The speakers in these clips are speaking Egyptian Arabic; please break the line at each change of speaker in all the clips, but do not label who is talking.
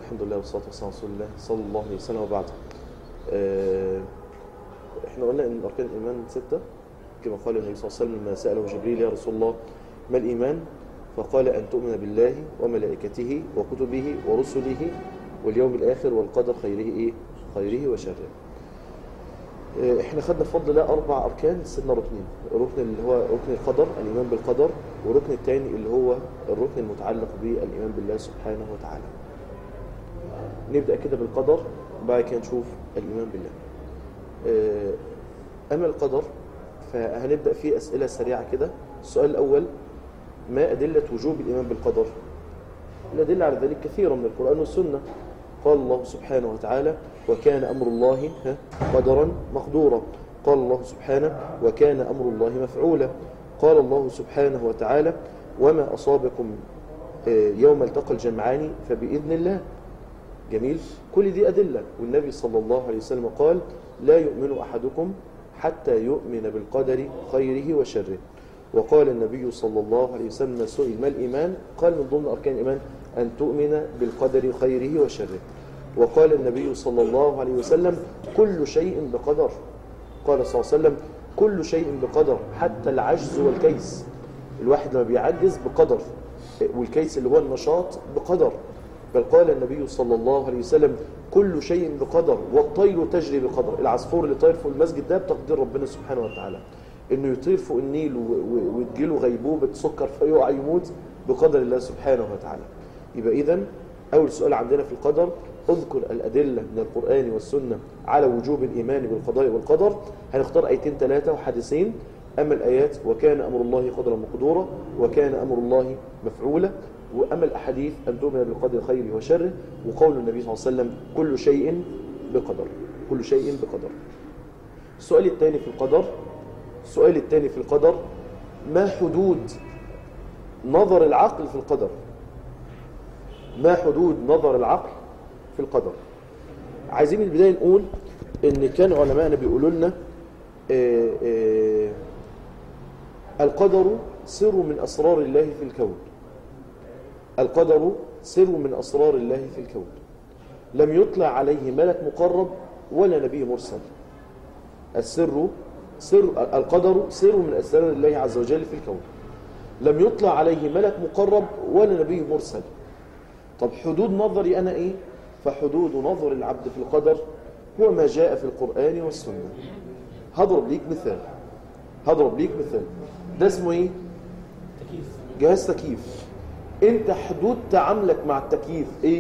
الحمد لله والصلاة والسلام على رسول الله صلى الله عليه وسلم وبعد آه، احنا قلنا ان اركان الايمان ستة كما قال النبي صلى الله عليه وسلم لما سأله جبريل يا رسول الله ما الايمان فقال ان تؤمن بالله وملائكته وكتبه ورسله واليوم الاخر والقدر خيره ايه خيره وشره آه، احنا خدنا بفضل الله اربع اركان سيبنا ركنين الركن اللي هو ركن القدر الايمان بالقدر والركن الثاني اللي هو الركن المتعلق بالايمان بالله سبحانه وتعالى نبدأ كده بالقدر وبعد كده نشوف الإيمان بالله آه، أما القدر فهنبدأ فيه أسئلة سريعة كده السؤال الأول ما أدلة وجوب الإيمان بالقدر الأدلة على ذلك كثيرة من القرآن والسنة قال الله سبحانه وتعالى وكان أمر الله ها، قدرا مقدورا قال الله سبحانه وكان أمر الله مفعولا قال الله سبحانه وتعالى وما أصابكم آه، يوم التقى الجمعان فبإذن الله جميل كل دي أدلة والنبي صلى الله عليه وسلم قال لا يؤمن أحدكم حتى يؤمن بالقدر خيره وشره وقال النبي صلى الله عليه وسلم سئل ما الإيمان قال من ضمن أركان الإيمان أن تؤمن بالقدر خيره وشره وقال النبي صلى الله عليه وسلم كل شيء بقدر قال صلى الله عليه وسلم كل شيء بقدر حتى العجز والكيس الواحد لما بيعجز بقدر والكيس اللي هو النشاط بقدر بل قال النبي صلى الله عليه وسلم كل شيء بقدر والطير تجري بقدر العصفور اللي طاير فوق المسجد ده بتقدير ربنا سبحانه وتعالى انه يطير فوق النيل و- و- وتجيله غيبوبة سكر فيقع يموت بقدر الله سبحانه وتعالى يبقى اذا اول سؤال عندنا في القدر اذكر الادله من القران والسنه على وجوب الايمان بالقضاء والقدر هنختار ايتين ثلاثه وحديثين اما الايات وكان امر الله قدرا مقدورا وكان امر الله مفعولا واما الاحاديث ان تؤمن بالقدر خيره وشره وقول النبي صلى الله عليه وسلم كل شيء بقدر كل شيء بقدر السؤال الثاني في القدر السؤال الثاني في القدر ما حدود نظر العقل في القدر ما حدود نظر العقل في القدر عايزين من البداية نقول ان كان علماءنا بيقولوا لنا آه، آه، القدر سر من أسرار الله في الكون القدر سر من أسرار الله في الكون لم يطلع عليه ملك مقرب ولا نبي مرسل السر سر القدر سر من أسرار الله عز وجل في الكون لم يطلع عليه ملك مقرب ولا نبي مرسل طب حدود نظري أنا إيه فحدود نظر العبد في القدر هو ما جاء في القرآن والسنة هضرب ليك مثال هضرب ليك مثال ده اسمه ايه جهاز تكييف انت حدود تعاملك مع التكييف ايه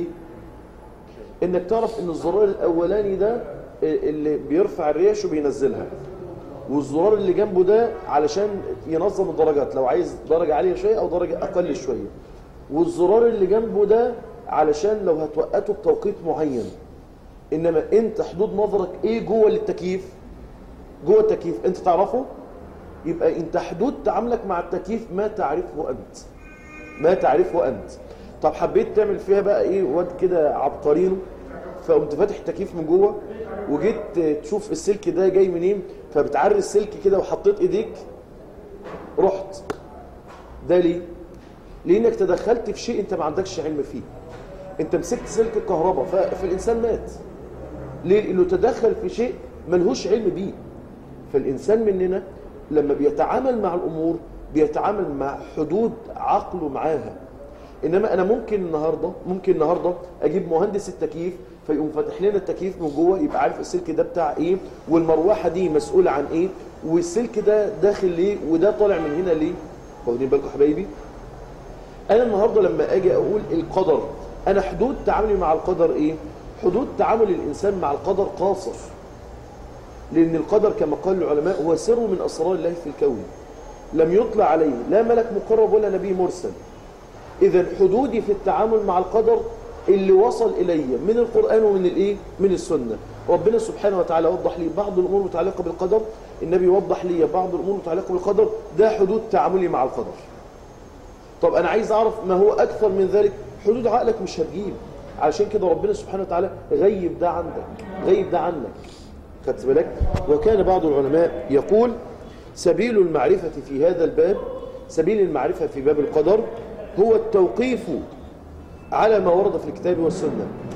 انك تعرف ان الزرار الاولاني ده اللي بيرفع الريش وبينزلها والزرار اللي جنبه ده علشان ينظم الدرجات لو عايز درجة عالية شوية او درجة اقل شوية والزرار اللي جنبه ده علشان لو هتوقته بتوقيت معين انما انت حدود نظرك ايه جوه التكييف جوه التكييف انت تعرفه يبقى انت حدود تعاملك مع التكييف ما تعرفه انت ما تعرفه انت طب حبيت تعمل فيها بقى ايه واد كده عبقرينه فقمت فاتح التكييف من جوه وجيت تشوف السلك ده جاي منين فبتعري السلك كده وحطيت ايديك رحت ده ليه لانك تدخلت في شيء انت ما عندكش علم فيه انت مسكت سلك الكهرباء ف- فالانسان مات ليه لانه تدخل في شيء ملهوش علم بيه فالإنسان مننا لما بيتعامل مع الأمور بيتعامل مع حدود عقله معاها إنما أنا ممكن النهاردة ممكن النهاردة أجيب مهندس التكييف فيقوم فاتح لنا التكييف من جوه يبقى عارف السلك ده بتاع إيه والمروحة دي مسؤولة عن إيه والسلك ده داخل ليه وده طالع من هنا ليه واخدين بالكم حبايبي أنا النهاردة لما أجي أقول القدر أنا حدود تعاملي مع القدر إيه حدود تعامل الإنسان مع القدر قاصر لأن القدر كما قال العلماء هو سر من أسرار الله في الكون لم يطلع عليه لا ملك مقرب ولا نبي مرسل إذا حدودي في التعامل مع القدر اللي وصل إلي من القرآن ومن الإيه؟ من السنة ربنا سبحانه وتعالى وضح لي بعض الأمور المتعلقة بالقدر النبي وضح لي بعض الأمور المتعلقة بالقدر ده حدود تعاملي مع القدر طب أنا عايز أعرف ما هو أكثر من ذلك حدود عقلك مش هتجيب علشان كده ربنا سبحانه وتعالى غيب ده عندك غيب ده عنك خدت بالك وكان بعض العلماء يقول سبيل المعرفة في هذا الباب سبيل المعرفة في باب القدر هو التوقيف على ما ورد في الكتاب والسنة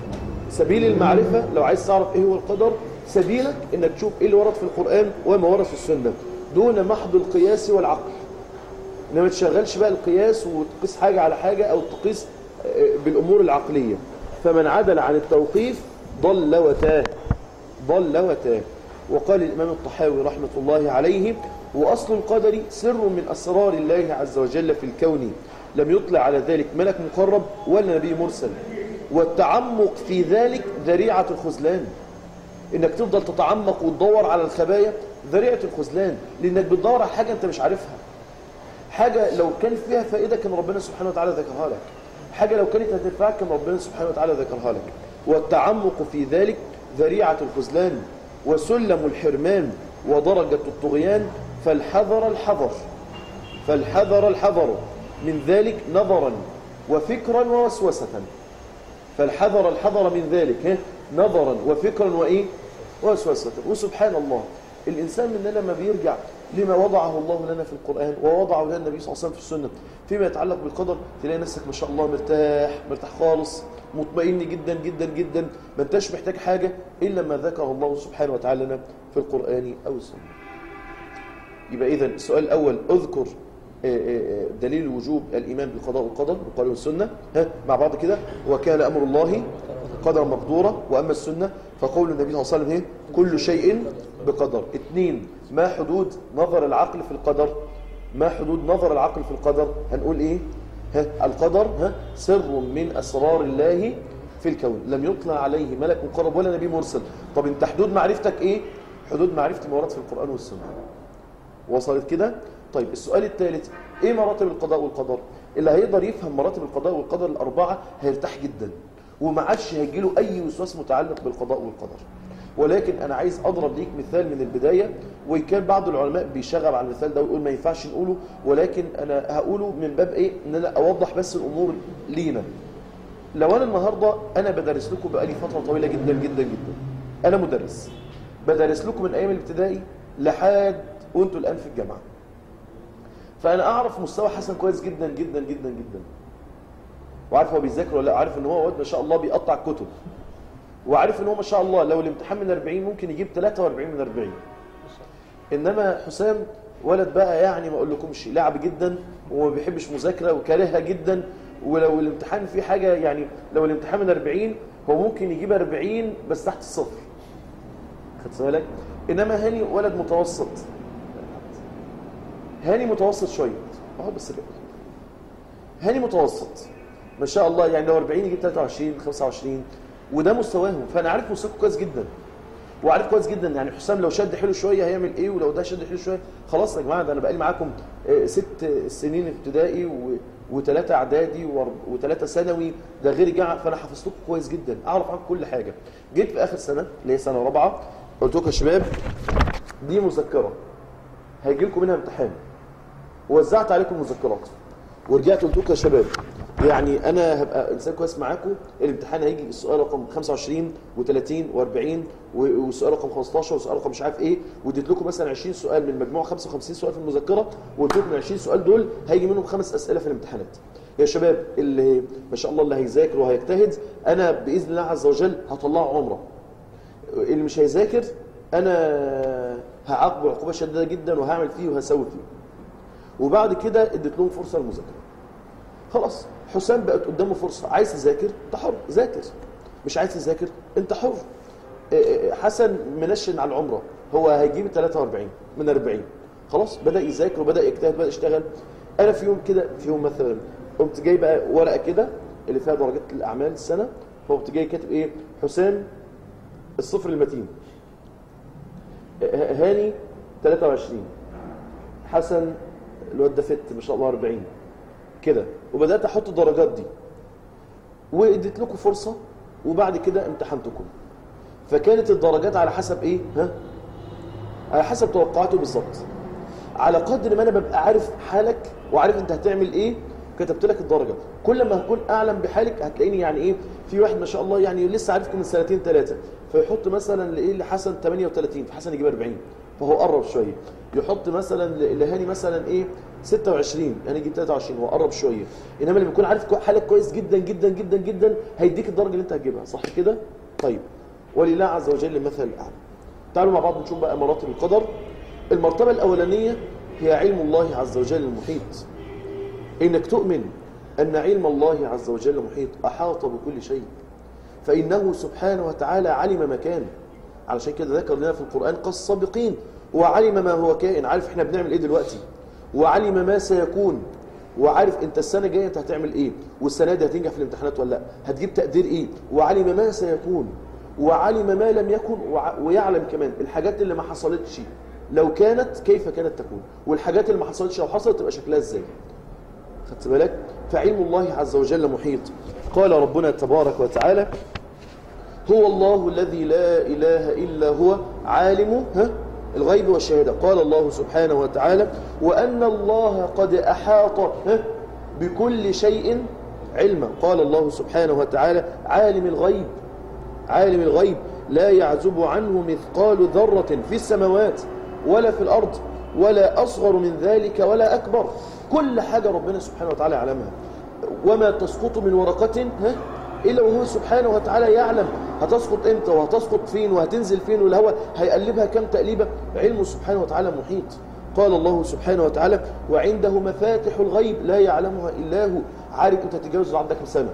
سبيل المعرفة لو عايز تعرف ايه هو القدر سبيلك انك تشوف ايه اللي ورد في القرآن وما ورد في السنة دون محض القياس والعقل انما ما تشغلش بقى القياس وتقيس حاجة على حاجة او تقيس آه، بالامور العقلية فمن عدل عن التوقيف ضل وتاه ضل وتاه وقال الإمام الطحاوي رحمة الله عليه وأصل القدر سر من أسرار الله عز وجل في الكون لم يطلع على ذلك ملك مقرب ولا نبي مرسل والتعمق في ذلك ذريعة الخذلان انك تفضل تتعمق وتدور على الخبايا ذريعة الخذلان لانك بتدور على حاجة انت مش عارفها حاجة لو كان فيها فائدة كان ربنا سبحانه وتعالى ذكرها لك حاجة لو كانت هتنفعك كان ربنا سبحانه وتعالى ذكرها لك والتعمق في ذلك ذريعة الخذلان وسلم الحرمان ودرجة الطغيان فالحذر الحذر فالحذر الحذر من ذلك نظرا وفكرا ووسوسة فالحذر الحذر من ذلك ها؟ نظرا وفكرا وإيه ووسوسة وسبحان الله الإنسان مننا لما بيرجع لما وضعه الله لنا في القرآن ووضعه لنا النبي صلى الله عليه وسلم في السنة فيما يتعلق بالقدر تلاقي نفسك ما شاء الله مرتاح مرتاح خالص مطمئن جدا جدا جدا ما انتش محتاج حاجة إلا ما ذكر الله سبحانه وتعالى لنا في القرآن أو السنة يبقى إذا السؤال الأول أذكر آه، آه، آه، دليل وجوب الإيمان بالقضاء والقدر بالقرآن والسنة ها مع بعض كده وكان أمر الله قدرا مقدورا وأما السنة فقول النبي صلى الله عليه وسلم إيه؟ كل شيء بقدر اثنين ما حدود نظر العقل في القدر ما حدود نظر العقل في القدر هنقول إيه ها القدر ها سر من أسرار الله في الكون لم يطلع عليه ملك مقرب ولا نبي مرسل طب انت حدود معرفتك ايه حدود معرفتي ما ورد في القرآن والسنة وصلت كده طيب السؤال الثالث ايه مراتب القضاء والقدر اللي هيقدر يفهم مراتب القضاء والقدر الاربعه هيرتاح جدا وما عادش هيجيله اي وسواس متعلق بالقضاء والقدر ولكن انا عايز اضرب ليك مثال من البدايه وان كان بعض العلماء بيشغب على المثال ده ويقول ما ينفعش نقوله ولكن انا هقوله من باب ايه ان انا اوضح بس الامور لينا لو انا النهارده انا بدرس لكم بقالي فتره طويله جدا جدا جدا انا مدرس بدرس لكم من ايام الابتدائي لحد وانتوا الان في الجامعه فانا اعرف مستوى حسن كويس جدا جدا جدا جدا وعارف هو بيذاكر ولا لا عارف ان هو واد ما شاء الله بيقطع كتب وعارف ان هو ما شاء الله لو الامتحان من 40 ممكن يجيب 43 من 40 انما حسام ولد بقى يعني ما اقول لكمش لعب جدا وما بيحبش مذاكره وكارهها جدا ولو الامتحان فيه حاجه يعني لو الامتحان من 40 هو ممكن يجيب 40 بس تحت الصفر خدت بالك انما هاني ولد متوسط هاني متوسط شويه اهو بس بقى. هاني متوسط ما شاء الله يعني لو 40 يجيب 23 25 وده مستواهم فانا عارف مستواكم كويس جدا وعارف كويس جدا يعني حسام لو شد حلو شويه هيعمل ايه ولو ده شد حلو شويه خلاص يا جماعه ده انا بقالي معاكم آه، ست سنين ابتدائي و... وثلاثه اعدادي وأرب- وثلاثه ثانوي ده غير الجامعه فانا حفظتكم كويس جدا اعرف عنكم كل حاجه جيت في اخر سنه اللي هي سنه رابعه قلت لكم يا شباب دي مذكره هيجي لكم منها امتحان ووزعت عليكم مذكرات ورجعت قلت لكم يا شباب يعني انا هبقى انسان كويس معاكم الامتحان هيجي السؤال رقم 25 و30 و40 والسؤال رقم 15 والسؤال رقم مش عارف ايه واديت لكم مثلا 20 سؤال من مجموع 55 سؤال في المذكره وقلت لكم ال 20 سؤال دول هيجي منهم خمس اسئله في الامتحانات يا شباب اللي ما شاء الله اللي هيذاكر وهيجتهد انا باذن الله عز وجل هطلعه عمره اللي مش هيذاكر انا هعاقبه عقوبه شديده جدا وهعمل فيه وهسوي فيه وبعد كده اديت لهم فرصه للمذاكره خلاص حسام بقت قدامه فرصه عايز تذاكر انت حر ذاكر مش عايز تذاكر انت حر إيه إيه حسن منشن على العمره هو هيجيب 43 من 40 خلاص بدا يذاكر وبدا يجتهد بدا يشتغل انا في يوم كده في يوم مثلا قمت جاي بقى ورقه كده اللي فيها درجات الاعمال السنه فقمت جاي كاتب ايه حسام الصفر المتين ه- هاني 23 حسن الواد ده فت ما شاء الله 40 كده وبدات احط الدرجات دي واديت لكم فرصه وبعد كده امتحنتكم فكانت الدرجات على حسب ايه ها على حسب توقعاته بالظبط على قدر ما انا ببقى عارف حالك وعارف انت هتعمل ايه كتبت لك الدرجه كل ما هكون اعلم بحالك هتلاقيني يعني ايه في واحد ما شاء الله يعني لسه عارفكم من سنتين ثلاثه فيحط مثلا لايه لحسن 38 فحسن يجيب 40 فهو قرب شويه يحط مثلا ل- لهاني مثلا ايه 26 يعني يجيب 23 هو قرب شويه انما لما يكون عارف كو- حالك كويس جدا جدا جدا جدا هيديك الدرجه اللي انت هتجيبها صح كده طيب ولله عز وجل المثل الأعلى تعالوا مع بعض نشوف بقى مراتب القدر المرتبة الأولانية هي علم الله عز وجل المحيط إنك تؤمن أن علم الله عز وجل محيط أحاط بكل شيء فإنه سبحانه وتعالى علم مكان علشان كده ذكر لنا في القرآن قص السابقين وعلم ما هو كائن عارف احنا بنعمل ايه دلوقتي وعلم ما سيكون وعارف انت السنة الجاية انت هتعمل ايه والسنة دي هتنجح في الامتحانات ولا لا هتجيب تقدير ايه وعلم ما سيكون وعلم ما لم يكن وع- ويعلم كمان الحاجات اللي ما حصلتش لو كانت كيف كانت تكون والحاجات اللي ما حصلتش لو حصلت تبقى شكلها ازاي خدت بالك فعلم الله عز وجل محيط قال ربنا تبارك وتعالى هو الله الذي لا إله إلا هو عالم ها الغيب والشهادة قال الله سبحانه وتعالى وأن الله قد أحاط ها بكل شيء علما قال الله سبحانه وتعالى عالم الغيب عالم الغيب لا يعزب عنه مثقال ذرة في السماوات ولا في الأرض ولا أصغر من ذلك ولا أكبر كل حاجة ربنا سبحانه وتعالى يعلمها وما تسقط من ورقة ها إلا وهو سبحانه وتعالى يعلم هتسقط إمتى وهتسقط فين وهتنزل فين والهواء هيقلبها كم تقليبة علمه سبحانه وتعالى محيط قال الله سبحانه وتعالى وعنده مفاتح الغيب لا يعلمها إلا هو عارف أنت تتجوز عندك كم سنة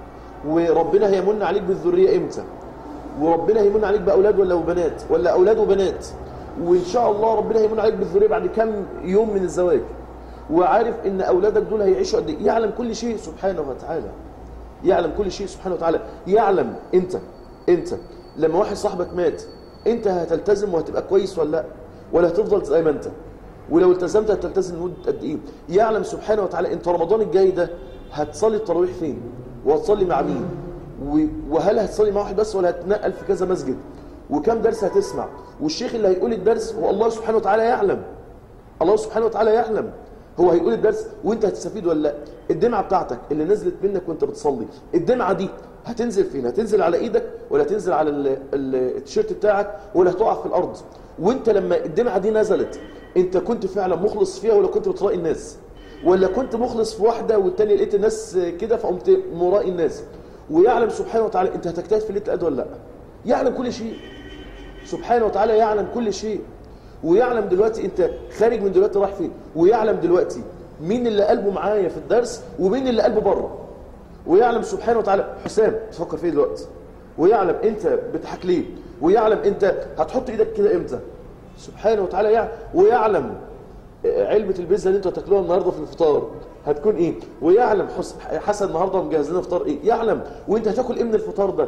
وربنا هيمن عليك بالذرية إمتى وربنا هيمن عليك بأولاد ولا بنات ولا أولاد وبنات وإن شاء الله ربنا هيمن عليك بالذرية بعد كم يوم من الزواج وعارف إن أولادك دول هيعيشوا قد إيه يعلم كل شيء سبحانه وتعالى يعلم كل شيء سبحانه وتعالى يعلم أنت أنت لما واحد صاحبك مات أنت هتلتزم وهتبقى كويس ولا لا ولا هتفضل زي ما أنت ولو التزمت هتلتزم لمدة قد إيه يعلم سبحانه وتعالى أنت رمضان الجاي ده هتصلي التراويح فين وهتصلي مع مين و- وهل هتصلي مع واحد بس ولا هتنقل في كذا مسجد وكم درس هتسمع والشيخ اللي هيقول الدرس هو الله سبحانه وتعالى يعلم الله سبحانه وتعالى يعلم هو هيقول الدرس وانت هتستفيد ولا لا الدمعه بتاعتك اللي نزلت منك وانت بتصلي الدمعه دي هتنزل فين هتنزل على ايدك ولا هتنزل على ال- ال- التيشيرت بتاعك ولا هتقع في الارض وانت لما الدمعه دي نزلت انت كنت فعلا مخلص فيها ولا كنت بتراقي الناس ولا كنت مخلص في واحده والتانيه لقيت الناس كده فقمت مرائي الناس ويعلم سبحانه وتعالى انت هتجتهد في ليله القدر ولا لا يعلم كل شيء سبحانه وتعالى يعلم كل شيء ويعلم دلوقتي انت خارج من دلوقتي رايح فين ويعلم دلوقتي مين اللي قلبه معايا في الدرس ومين اللي قلبه بره ويعلم سبحانه وتعالى حسام تفكر فيه دلوقتي ويعلم انت بتضحك ليه ويعلم انت هتحط ايدك كده امتى سبحانه وتعالى يعلم ويعلم علبة البيتزا اللي انتوا هتاكلوها النهارده في الفطار هتكون ايه ويعلم حس- حسن النهارده مجهز لنا فطار ايه يعلم وانت هتاكل ايه من الفطار ده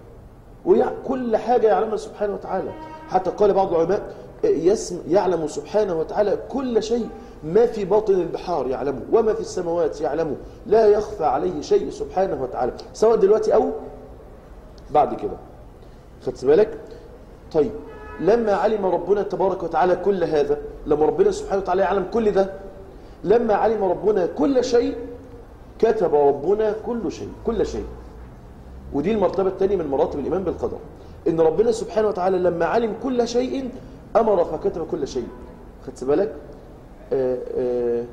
وكل حاجة يعلمها سبحانه وتعالى حتى قال بعض العلماء يسم يعلم سبحانه وتعالى كل شيء ما في باطن البحار يعلمه وما في السماوات يعلمه لا يخفى عليه شيء سبحانه وتعالى سواء دلوقتي أو بعد كده خدت بالك طيب لما علم ربنا تبارك وتعالى كل هذا لما ربنا سبحانه وتعالى يعلم كل ده لما علم ربنا كل شيء كتب ربنا كل شيء كل شيء ودي المرتبة الثانية من مراتب الإيمان بالقدر إن ربنا سبحانه وتعالى لما علم كل شيء أمر فكتب كل شيء خدت بالك آه آه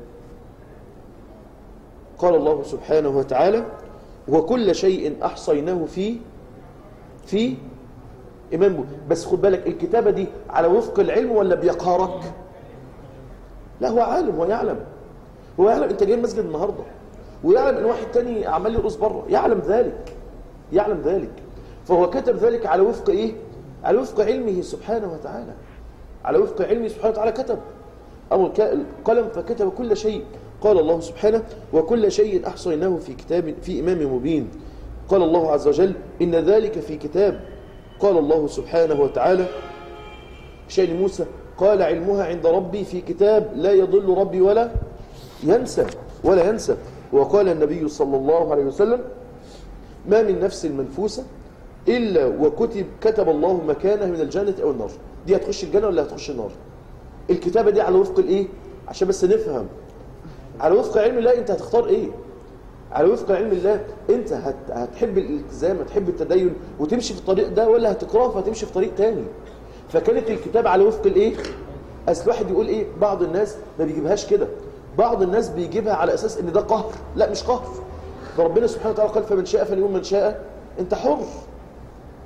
قال الله سبحانه وتعالى وكل شيء أحصيناه في في إمام بو. بس خد بالك الكتابة دي على وفق العلم ولا بيقهرك لا هو عالم هو يعلم هو يعلم انت جاي المسجد النهارده ويعلم ان واحد تاني عمال يرقص بره يعلم ذلك يعلم ذلك فهو كتب ذلك على وفق ايه على وفق علمه سبحانه وتعالى على وفق علمه سبحانه وتعالى كتب أو القلم فكتب كل شيء قال الله سبحانه وكل شيء أحصيناه في كتاب في إمام مبين قال الله عز وجل إن ذلك في كتاب قال الله سبحانه وتعالى شأن موسى قال علمها عند ربي في كتاب لا يضل ربي ولا ينسى ولا ينسى وقال النبي صلى الله عليه وسلم ما من نفس منفوسة إلا وكتب كتب الله مكانها من الجنة أو النار دي هتخش الجنة ولا هتخش النار الكتابة دي على وفق الإيه عشان بس نفهم على وفق علم الله أنت هتختار إيه على وفق علم الله أنت هت... هتحب الالتزام هتحب التدين وتمشي في الطريق ده ولا هتكرهه فتمشي في طريق تاني فكانت الكتابة على وفق الإيه أصل واحد يقول إيه بعض الناس ما بيجيبهاش كده بعض الناس بيجيبها على أساس إن ده قهر لا مش قهر ده ربنا سبحانه وتعالى قال فمن شاء فليؤمن من شاء أنت حر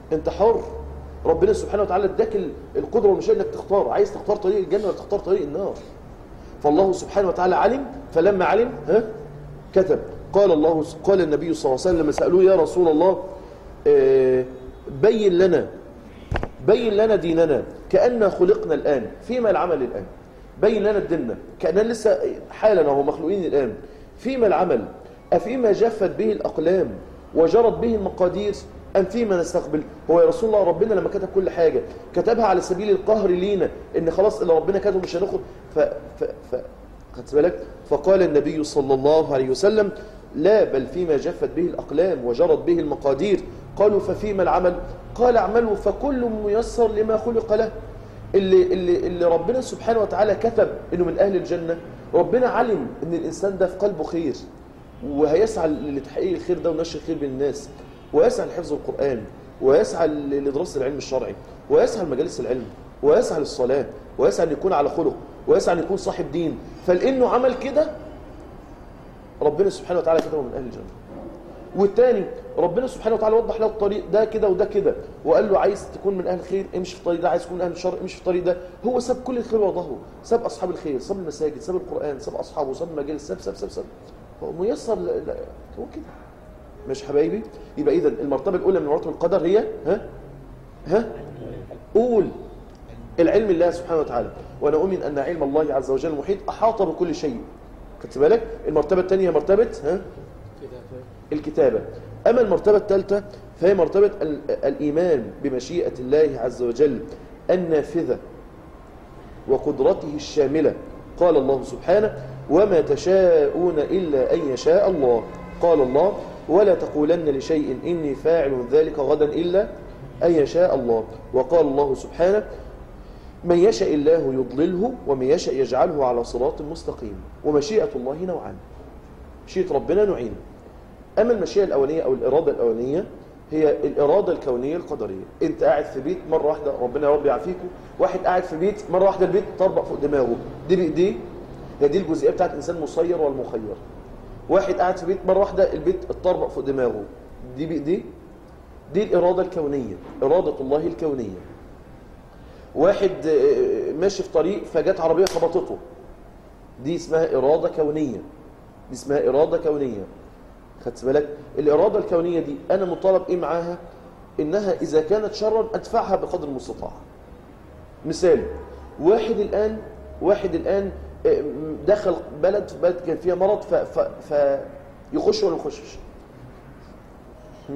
انت حر ربنا سبحانه وتعالى اداك ال- القدره والمشاء انك تختار عايز تختار طريق الجنه ولا تختار طريق النار فالله سبحانه وتعالى علم فلما علم ها كتب قال الله قال النبي صلى الله عليه وسلم لما سالوه يا رسول الله آه، بين لنا بين لنا ديننا كأننا خلقنا الآن فيما العمل الآن بين لنا ديننا كأننا لسه حالا وهو مخلوقين الآن فيما العمل أفيما جفت به الأقلام وجرت به المقادير أم فيما نستقبل هو يا رسول الله ربنا لما كتب كل حاجة كتبها على سبيل القهر لينا إن خلاص اللي ربنا كتبه مش هناخد ف... ف... ف... خدت بالك فقال النبي صلى الله عليه وسلم لا بل فيما جفت به الأقلام وجرت به المقادير قالوا ففيما العمل قال اعملوا فكل ميسر لما خلق له اللي, اللي, اللي ربنا سبحانه وتعالى كتب انه من اهل الجنة ربنا علم ان الانسان ده في قلبه خير وهيسعى لتحقيق الخير ده ونشر الخير بين الناس ويسعى لحفظ القرآن ويسعى لدراسة العلم الشرعي ويسعى لمجالس العلم ويسعى للصلاة ويسعى أن يكون على خلق ويسعى أن يكون صاحب دين فلأنه عمل كده ربنا سبحانه وتعالى كتبه من أهل الجنة والتاني ربنا سبحانه وتعالى وضح له الطريق ده كده وده كده وقال له عايز تكون من اهل الخير امشي في الطريق ده عايز تكون من اهل الشر امشي في الطريق ده هو ساب كل الخير وظهره ساب اصحاب الخير ساب المساجد ساب القران ساب اصحابه ساب المجالس ساب ساب ساب ساب هو ميسر ل... ل... هو كده مش حبايبي يبقى اذا المرتبه الاولى من مراتب القدر هي ها ها قول العلم الله سبحانه وتعالى وانا اؤمن ان علم الله عز وجل المحيط احاط بكل شيء خدت بالك المرتبه الثانيه مرتبه ها الكتابة أما المرتبة الثالثة فهي مرتبة ال- الإيمان بمشيئة الله عز وجل النافذة وقدرته الشاملة قال الله سبحانه وما تشاءون إلا أن يشاء الله قال الله ولا تقولن لشيء إني فاعل ذلك غدا إلا أن يشاء الله وقال الله سبحانه من يشاء الله يضلله ومن يشاء يجعله على صراط مستقيم ومشيئة الله نوعان مشيئة ربنا نوعين أما المشيئة الأولية أو الإرادة الأولية هي الإرادة الكونية القدرية أنت قاعد في بيت مرة واحدة ربنا يا رب يعافيكم واحد قاعد في بيت مرة واحدة البيت طربق فوق دماغه دي بإيديه هي دي الجزئية بتاعت الإنسان المسير والمخير واحد قاعد في بيت مرة واحدة البيت اتطربق فوق دماغه دي بإيديه دي الإرادة الكونية إرادة الله الكونية واحد آه، ماشي في طريق فجت عربية خبطته دي اسمها إرادة كونية دي اسمها إرادة كونية خدت بالك الإرادة الكونية دي أنا مطالب إيه معاها إنها إذا كانت شرا أدفعها بقدر المستطاع مثال واحد الآن واحد الآن آه، دخل بلد في بلد كان فيها مرض ف, ف, ف يخش ولا ما يخشش هم؟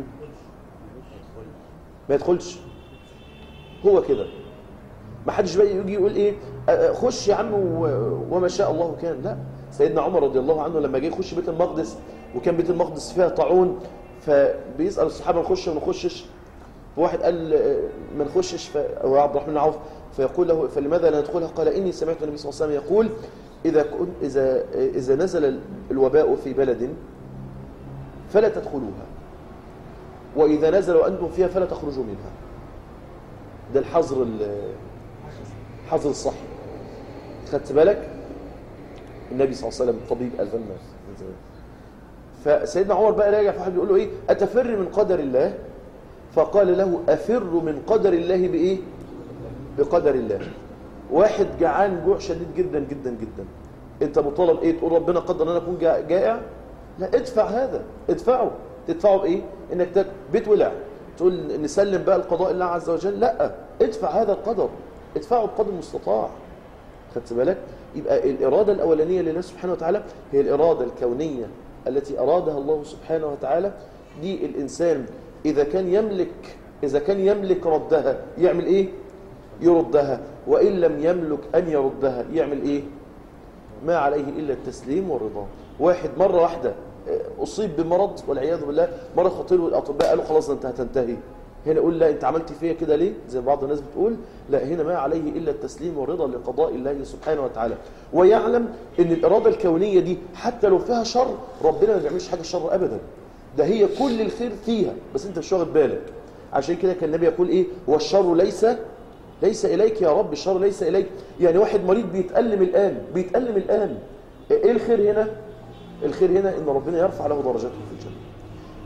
ما يدخلش هو كده ما حدش بقى يجي يقول ايه آه، آه، خش يا عم و- وما شاء الله كان لا سيدنا عمر رضي الله عنه لما جه يخش بيت المقدس وكان بيت المقدس فيها طاعون فبيسال الصحابه نخش وما نخشش فواحد قال آه، ما نخشش ف... او عبد الرحمن بن عوف فيقول له فلماذا لا ندخلها قال اني سمعت النبي صلى الله عليه وسلم يقول اذا كن اذا اذا نزل الوباء في بلد فلا تدخلوها واذا نزل وانتم فيها فلا تخرجوا منها ده الحظر ال- الحظر الصحي خدت بالك النبي صلى الله عليه وسلم طبيب ألفنا من زمان فسيدنا عمر بقى راجع فواحد بيقول له ايه اتفر من قدر الله فقال له افر من قدر الله بايه بقدر الله واحد جعان جوع شديد جدا جدا جدا انت مطالب ايه تقول ربنا قدر ان انا اكون جا- جائع لا ادفع هذا ادفعه تدفعه بايه انك تاكل بيت ولع تقول نسلم بقى القضاء الله عز وجل لا ادفع هذا القدر ادفعه بقدر المستطاع خدت بالك يبقى الإرادة الأولانية لله سبحانه وتعالى هي الإرادة الكونية التي أرادها الله سبحانه وتعالى دي الإنسان إذا كان يملك إذا كان يملك ردها يعمل إيه يردها وإن لم يملك أن يردها يعمل إيه ما عليه إلا التسليم والرضا واحد مرة واحدة آه، أصيب بمرض والعياذ بالله مرة خطير والأطباء قالوا خلاص ده أنت هتنتهي هنا أقول لا أنت عملت فيا كده ليه زي بعض الناس بتقول لا هنا ما عليه إلا التسليم والرضا لقضاء الله سبحانه وتعالى ويعلم أن الإرادة الكونية دي حتى لو فيها شر ربنا ما بيعملش حاجة شر أبدا ده هي كل الخير فيها بس أنت مش واخد بالك عشان كده كان النبي يقول إيه والشر ليس ليس إليك يا رب الشر ليس إليك يعني واحد مريض بيتألم الآن بيتألم الآن إيه الخير هنا الخير هنا إن ربنا يرفع له درجاته في الجنة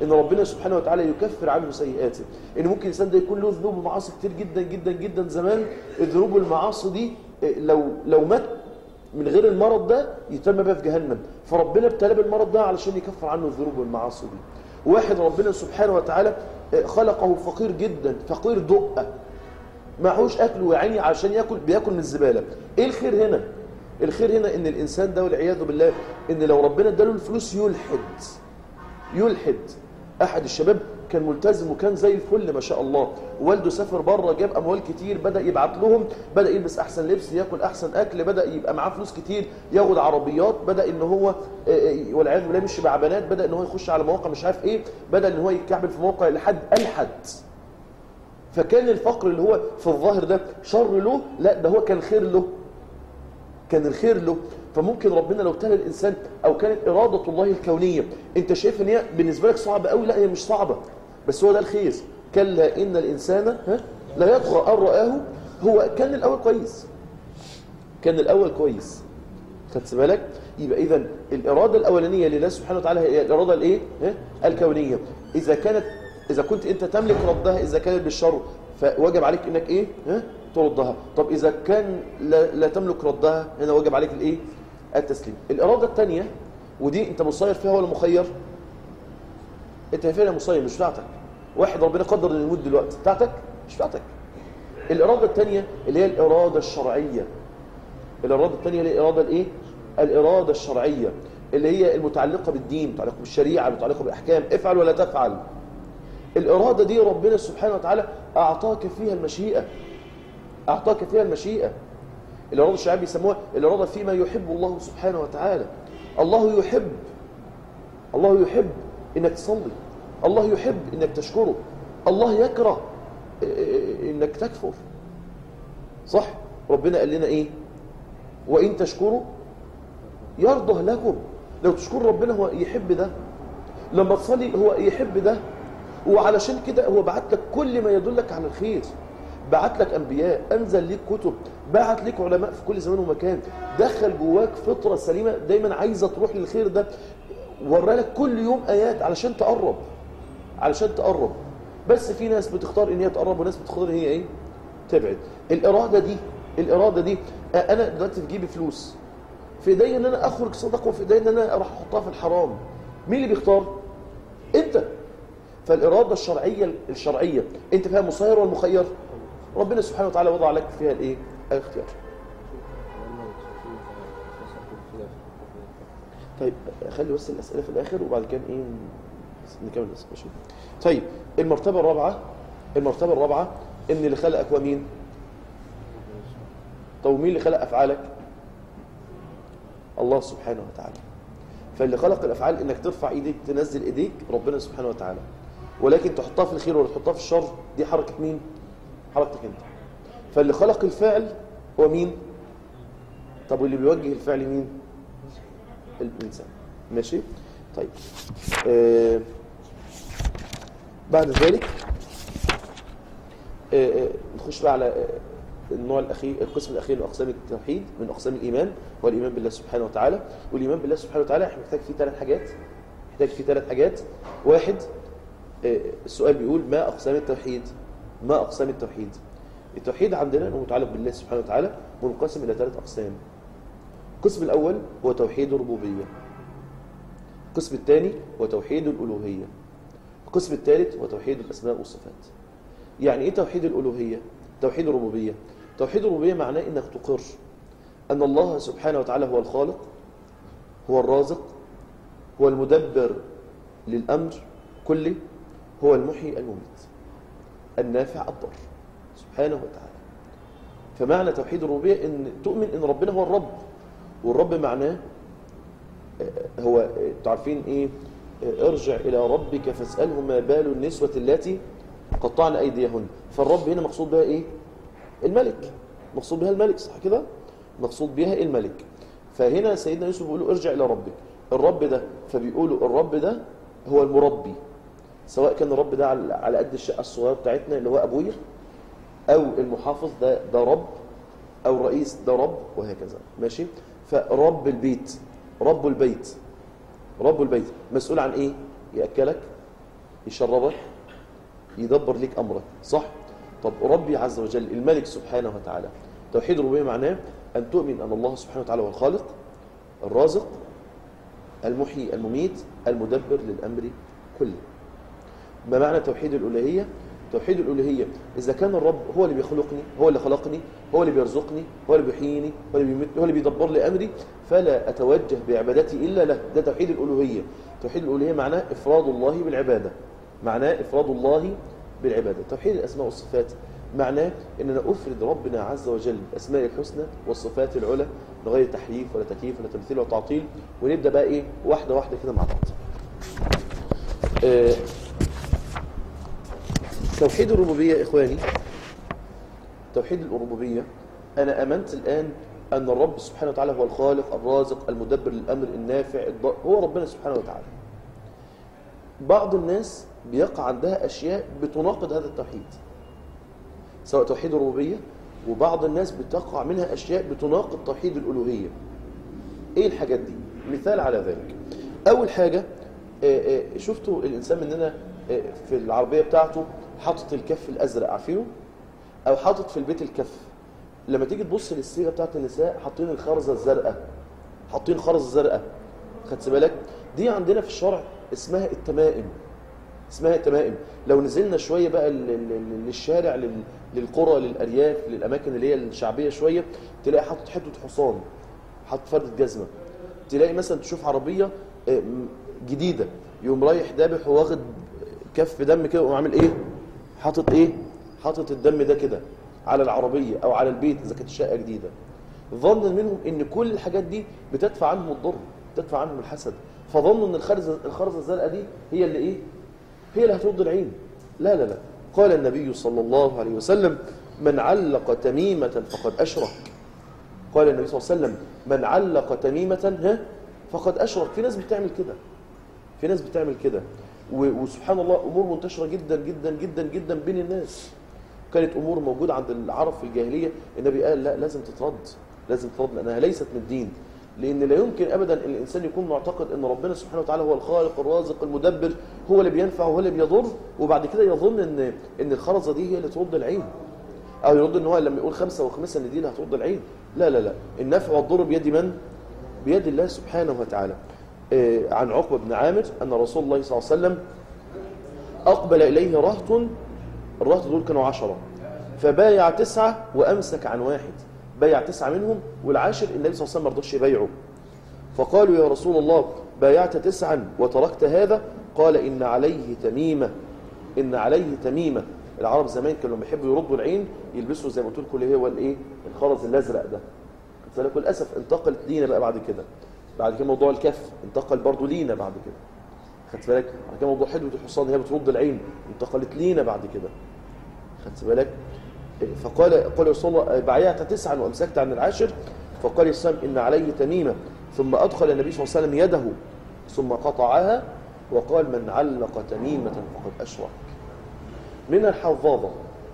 ان ربنا سبحانه وتعالى يكفر عنه سيئاته ان ممكن الانسان ده يكون له ذنوب ومعاصي كتير جدا جدا جدا زمان الذنوب والمعاصي دي إيه، لو لو مات من غير المرض ده يتم بها في جهنم فربنا ابتلاه بالمرض ده علشان يكفر عنه الذنوب والمعاصي دي واحد ربنا سبحانه وتعالى إيه، خلقه فقير جدا فقير دقه معهوش اكل وعيني عشان ياكل بياكل من الزباله ايه الخير هنا الخير هنا ان الانسان ده والعياذ بالله ان لو ربنا اداله الفلوس يلحد يلحد احد الشباب كان ملتزم وكان زي الفل ما شاء الله والده سافر بره جاب اموال كتير بدا يبعت لهم بدا يلبس احسن لبس ياكل احسن اكل بدا يبقى معاه فلوس كتير ياخد عربيات بدا ان هو آه، آه، والعياذ بالله مش مع بنات بدا ان هو يخش على مواقع مش عارف ايه بدا ان هو يتكعبل في موقع لحد الحد فكان الفقر اللي هو في الظاهر ده شر له لا ده هو كان خير له كان الخير له فممكن ربنا لو ابتلى الانسان او كانت اراده الله الكونيه انت شايف ان هي بالنسبه لك صعبه قوي لا هي مش صعبه بس هو ده الخير كلا ان الانسان ها لا يطغى ان راه هو كان الاول كويس كان الاول كويس خدت بالك يبقى اذا الاراده الاولانيه لله سبحانه وتعالى هي الاراده الايه ها؟ الكونيه اذا كانت اذا كنت انت تملك ردها اذا كانت بالشر فواجب عليك انك ايه ها تردها طب اذا كان لا, لا تملك ردها هنا واجب عليك الايه التسليم الاراده الثانيه ودي انت مسير فيها ولا مخير انت فيها مسير مش بتاعتك واحد ربنا قدر ان يموت دلوقتي بتاعتك مش بتاعتك الاراده الثانيه اللي هي الاراده الشرعيه الاراده الثانيه اللي هي الاراده الايه الاراده الشرعيه اللي هي المتعلقه بالدين متعلقه بالشريعه متعلقه بالاحكام افعل ولا تفعل الاراده دي ربنا سبحانه وتعالى اعطاك فيها المشيئه اعطاك فيها المشيئه الاراده الشرعيه بيسموها الاراده فيما يحب الله سبحانه وتعالى الله يحب الله يحب انك تصلي الله يحب انك تشكره الله يكره انك تكفر صح ربنا قال لنا ايه وان تشكروا يرضى لكم لو تشكر ربنا هو يحب ده لما تصلي هو يحب ده وعلشان كده هو بعت لك كل ما يدلك على الخير بعت لك انبياء انزل ليك كتب بعت لك علماء في كل زمان ومكان دخل جواك فطره سليمه دايما عايزه تروح للخير ده ورى لك كل يوم ايات علشان تقرب علشان تقرب بس في ناس بتختار ان هي تقرب وناس بتختار ان هي ايه تبعد الاراده دي الاراده دي انا دلوقتي في جيبي فلوس في ايديا ان انا اخرج صدقه وفي ايديا ان انا اروح احطها في الحرام مين اللي بيختار انت فالاراده الشرعيه الشرعيه انت فيها مسير ولا مخير ربنا سبحانه وتعالى وضع لك فيها الايه الاختيار طيب خلي بس الاسئله في الاخر وبعد كده ايه نكمل الاسئله ماشي طيب المرتبه الرابعه المرتبه الرابعه ان اللي خلقك هو مين طب مين اللي خلق افعالك الله سبحانه وتعالى فاللي خلق الافعال انك ترفع ايديك تنزل ايديك ربنا سبحانه وتعالى ولكن تحطها في الخير ولا تحطها في الشر دي حركه مين حركتك انت فاللي خلق الفعل هو مين طب واللي بيوجه الفعل مين الانسان ماشي طيب آه بعد ذلك آه آه نخش بقى على آه النوع الاخير القسم الاخير من اقسام التوحيد من اقسام الايمان والايمان بالله سبحانه وتعالى والايمان بالله سبحانه وتعالى احنا محتاج فيه ثلاث حاجات محتاج فيه ثلاث حاجات واحد آه السؤال بيقول ما اقسام التوحيد ما اقسام التوحيد التوحيد عندنا انه متعلق بالله سبحانه وتعالى منقسم الى ثلاث اقسام القسم الاول هو توحيد الربوبيه القسم الثاني هو توحيد الالوهيه القسم الثالث هو توحيد الاسماء والصفات يعني ايه توحيد الالوهيه توحيد الربوبيه توحيد الربوبيه معناه انك تقر ان الله سبحانه وتعالى هو الخالق هو الرازق هو المدبر للامر كله هو المحيي المميت النافع الضر سبحانه وتعالى فمعنى توحيد الربوبيه ان تؤمن ان ربنا هو الرب والرب معناه هو تعرفين ايه ارجع الى ربك فاساله ما بال النسوه التي قطعن ايديهن فالرب هنا مقصود بها ايه الملك مقصود بها الملك صح كده مقصود بها الملك فهنا سيدنا يوسف بيقول له ارجع الى ربك الرب ده فبيقولوا الرب ده هو المربي سواء كان الرب ده على قد الشقه الصغيره بتاعتنا اللي هو ابويا او المحافظ ده ده رب او الرئيس ده رب وهكذا ماشي فرب البيت رب البيت رب البيت مسؤول عن ايه ياكلك يشربك يدبر لك امرك صح طب ربي عز وجل الملك سبحانه وتعالى توحيد الربوبيه معناه ان تؤمن ان الله سبحانه وتعالى هو الخالق الرازق المحيي المميت المدبر للامر كله ما معنى توحيد الالوهيه توحيد الالوهيه اذا كان الرب هو اللي بيخلقني هو اللي خلقني هو اللي بيرزقني هو اللي بيحييني هو اللي بيميتني هو اللي بيدبر لي امري فلا اتوجه بعبادتي الا له ده توحيد الالوهيه توحيد الالوهيه معناه افراد الله بالعباده معناه افراد الله بالعباده توحيد الاسماء والصفات معناه اننا افرد ربنا عز وجل الاسماء الحسنى والصفات العلى من غير تحريف ولا تكييف ولا تمثيل ولا تعطيل ونبدا بقى ايه واحده واحده كده مع بعض آه، توحيد الربوبيه يا اخواني توحيد الربوبيه انا امنت الان ان الرب سبحانه وتعالى هو الخالق الرازق المدبر للامر النافع الض... هو ربنا سبحانه وتعالى بعض الناس بيقع عندها اشياء بتناقض هذا التوحيد سواء توحيد الربوبيه وبعض الناس بتقع منها اشياء بتناقض توحيد الالوهيه ايه الحاجات دي مثال على ذلك اول حاجه آه، آه، شفتوا الانسان مننا آه، في العربيه بتاعته حاطط الكف الازرق عارفينه او حاطط في البيت الكف لما تيجي تبص للصيغه بتاعت النساء حاطين الخرزه الزرقاء حاطين خرزه زرقاء خدت بالك دي عندنا في الشرع اسمها التمائم اسمها التمائم لو نزلنا شويه بقى لل- لل- للشارع لل- للقرى للارياف للاماكن اللي هي الشعبيه شويه تلاقي حاطط حته حصان حاطط فرده جزمه تلاقي مثلا تشوف عربيه آه، م- جديده يقوم رايح دابح وواخد كف دم كده وقوم عامل ايه حاطط ايه حاطط الدم ده كده على العربيه او على البيت اذا كانت الشقه جديده ظنا منهم ان كل الحاجات دي بتدفع عنهم الضر بتدفع عنهم الحسد فظنوا ان الخرزه الخرزه الزرقاء دي هي اللي ايه هي اللي هترد العين لا لا لا قال النبي صلى الله عليه وسلم من علق تميمة فقد أشرك قال النبي صلى الله عليه وسلم من علق تميمة ها فقد أشرك في ناس بتعمل كده في ناس بتعمل كده و- وسبحان الله أمور منتشرة جدا جدا جدا جدا بين الناس كانت أمور موجودة عند العرب في الجاهلية النبي قال لا لازم تترد لازم تترد لأنها ليست من الدين لأن لا يمكن أبدا أن الإنسان يكون معتقد أن ربنا سبحانه وتعالى هو الخالق الرازق المدبر هو اللي بينفع وهو اللي بيضر وبعد كده يظن أن أن الخرزة دي هي اللي ترد العين أو يرد أن هو لما يقول خمسة وخمسة أن دي اللي هترد العين لا لا لا النفع والضر بيد من؟ بيد الله سبحانه وتعالى آه، عن عقبة بن عامر أن رسول الله صلى الله عليه وسلم أقبل إليه رهط الرهط دول كانوا عشرة فبايع تسعة وأمسك عن واحد بايع تسعة منهم والعاشر النبي صلى الله عليه وسلم ما رضاش يبايعه فقالوا يا رسول الله بايعت تسعا وتركت هذا قال إن عليه تميمة إن عليه تميمة العرب زمان كانوا لما يحبوا يردوا العين يلبسوا زي ما قلت لكم اللي هو الايه الخرز الازرق ده خدت بالك للاسف انتقلت لينا بقى بعد كده بعد كده موضوع الكف انتقل برضو لينا بعد كده خدت بالك بعد كده موضوع حدوه الحصان هي بترد العين انتقلت لينا بعد كده خدت بالك فقال قال رسول الله بايعت تسعا وامسكت عن العاشر فقال السلام ان عليه تميمه ثم ادخل النبي صلى الله عليه وسلم يده ثم قطعها وقال من علق تميمه فقد اشرك من الحظاظه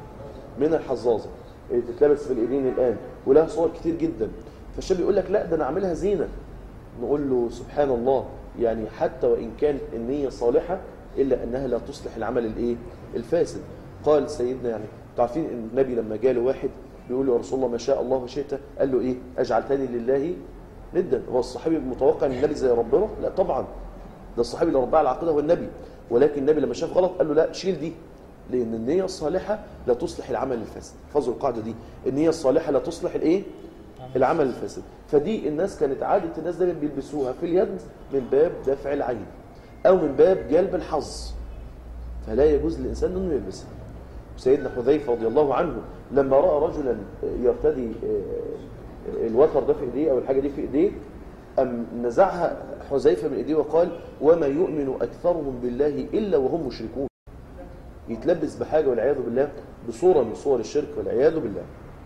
من الحظاظه اللي بتتلبس في الايدين الان ولها صور كتير جدا فالشاب يقول لك لا ده انا اعملها زينه نقول له سبحان الله يعني حتى وان كانت النيه صالحه الا انها لا تصلح العمل الايه الفاسد قال سيدنا يعني تعرفين ان النبي لما جاله واحد بيقول له يا رسول الله ما شاء الله وشئت قال له ايه اجعلتني لله ندا هو الصحابي متوقع ان النبي زي ربنا لا طبعا ده الصحابي اللي رباه على العقيده هو النبي ولكن النبي لما شاف غلط قال له لا شيل دي لان النيه الصالحه لا تصلح العمل الفاسد احفظوا القاعده دي النيه الصالحه لا تصلح الايه العمل الفاسد فدي الناس كانت عاده الناس دايما بيلبسوها في اليد من باب دفع العين او من باب جلب الحظ فلا يجوز للانسان انه يلبسها سيدنا حذيفه رضي الله عنه لما راى رجلا يرتدي الوتر ده في ايديه او الحاجه دي في ايديه أم نزعها حذيفه من ايديه وقال وما يؤمن اكثرهم بالله الا وهم مشركون يتلبس بحاجه والعياذ بالله بصوره من صور الشرك والعياذ بالله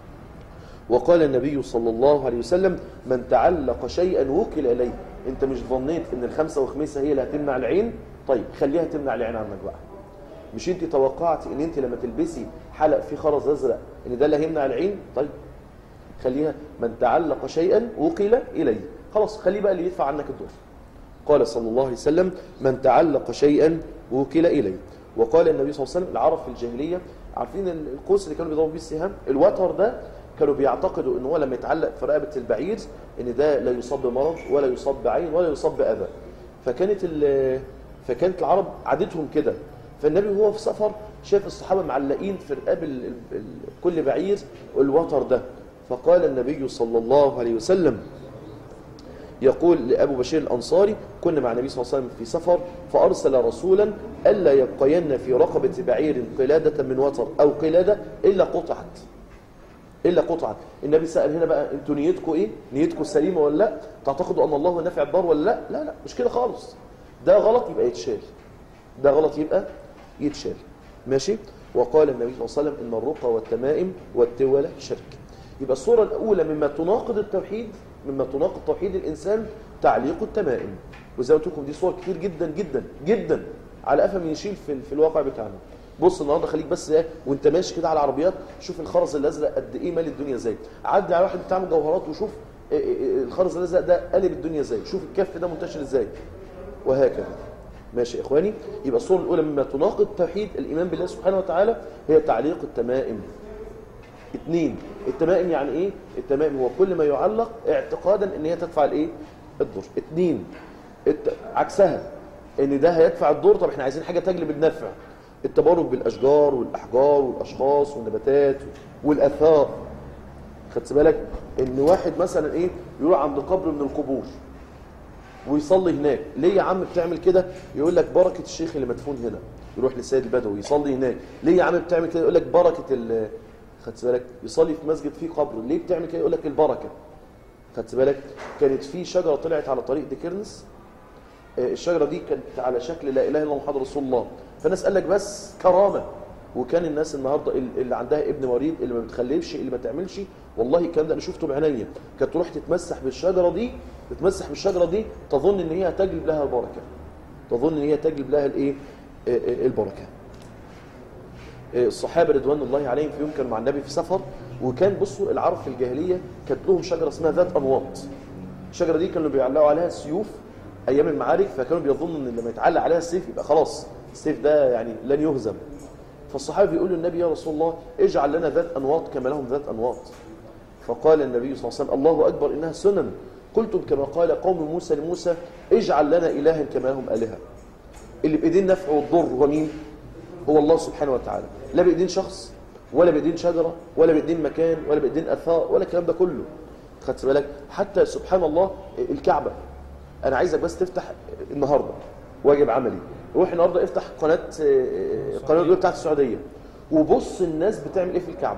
وقال النبي صلى الله عليه وسلم من تعلق شيئا وكل اليه انت مش ظنيت ان الخمسه وخميسه هي اللي هتمنع العين طيب خليها تمنع العين عنك بقى مش انت توقعت ان انت لما تلبسي حلق فيه خرز ازرق ان ده اللي هيمنع العين طيب خليها من تعلق شيئا وكل اليه خلاص خليه بقى اللي يدفع عنك الدور قال صلى الله عليه وسلم من تعلق شيئا وكل إليه وقال النبي صلى الله عليه وسلم العرب في الجاهلية عارفين القوس اللي كانوا بيضربوا بيه السهام الوتر ده كانوا بيعتقدوا ان هو لما يتعلق في رقبه البعير ان ده لا يصاب بمرض ولا يصاب بعين ولا يصاب باذى فكانت ال- فكانت العرب عادتهم كده فالنبي وهو في سفر شاف الصحابه معلقين في رقاب ال- ال- ال- كل بعير الوتر ده فقال النبي صلى الله عليه وسلم يقول لأبو بشير الأنصاري كنا مع النبي صلى الله عليه وسلم في سفر فأرسل رسولا ألا يبقين في رقبة بعير قلادة من وتر أو قلادة إلا قطعت إلا قطعت النبي سأل هنا بقى أنتوا نيتكم إيه نيتكم سليمة ولا لا تعتقدوا أن الله هو نافع الضار ولا لا لا لا مش كده خالص ده غلط يبقى يتشال ده غلط يبقى يتشال ماشي وقال النبي صلى الله عليه وسلم إن الرقى والتمائم والتولة شرك يبقى الصورة الأولى مما تناقض التوحيد مما تناقض توحيد الإنسان تعليق التمائم وزي ما قلت لكم دي صور كتير جدا جدا جدا على قفا من يشيل في, في الواقع بتاعنا بص النهارده خليك بس ايه وانت ماشي كده على العربيات شوف الخرز الازرق قد ايه مال الدنيا ازاي عدي على واحد بتاع مجوهرات وشوف إيه إيه إيه الخرز الازرق ده قلب الدنيا ازاي شوف الكف ده منتشر ازاي وهكذا ماشي يا اخواني يبقى الصوره الاولى مما تناقض توحيد الايمان بالله سبحانه وتعالى هي تعليق التمائم اثنين التمائم يعني ايه التمائم هو كل ما يعلق اعتقادا ان هي تدفع الايه الضر اثنين الت... عكسها ان ده هيدفع الضر طب احنا عايزين حاجه تجلب النفع التبرك بالاشجار والاحجار والاشخاص والنباتات والاثار خدت بالك ان واحد مثلا ايه يروح عند قبر من القبور ويصلي هناك ليه يا عم بتعمل كده يقول لك بركه الشيخ اللي مدفون هنا يروح للسيد البدوي يصلي هناك ليه يا عم بتعمل كده يقول لك بركه ال خدت بالك يصلي في مسجد فيه قبر ليه بتعمل كده يقول لك البركه خدت بالك كانت في شجره طلعت على طريق ديكيرنس آه، الشجره دي كانت على شكل لا اله الا الله محمد رسول الله فالناس قال لك بس كرامه وكان الناس النهارده ال- اللي عندها ابن مريض اللي ما بتخلفش اللي ما تعملش والله الكلام ده انا شفته بعينيا كانت تروح تتمسح بالشجره دي تتمسح بالشجره دي تظن ان هي هتجلب لها البركه تظن ان هي تجلب لها الايه آه، آه، البركه آه، الصحابه رضوان الله عليهم في يوم كانوا مع النبي في سفر وكان بصوا العرب في الجاهليه كانت لهم شجره اسمها ذات انواط الشجره دي كانوا بيعلقوا عليها السيوف ايام المعارك فكانوا بيظنوا ان لما يتعلق عليها السيف يبقى خلاص السيف ده يعني لن يهزم فالصحابه بيقولوا للنبي يا رسول الله اجعل لنا ذات انواط كما لهم ذات انواط فقال النبي صلى الله عليه وسلم الله اكبر انها سنن قلتم كما قال قوم موسى لموسى اجعل لنا الها كما لهم الهه اللي بايدين نفع والضر هو مين هو الله سبحانه وتعالى لا بايدين شخص ولا بايدين شجره ولا بايدين مكان ولا بايدين اثار ولا الكلام ده كله خدت بالك حتى سبحان الله الكعبه انا عايزك بس تفتح النهارده واجب عملي روح النهارده افتح قناه القناه الاولى بتاعت السعوديه وبص الناس بتعمل ايه في الكعبه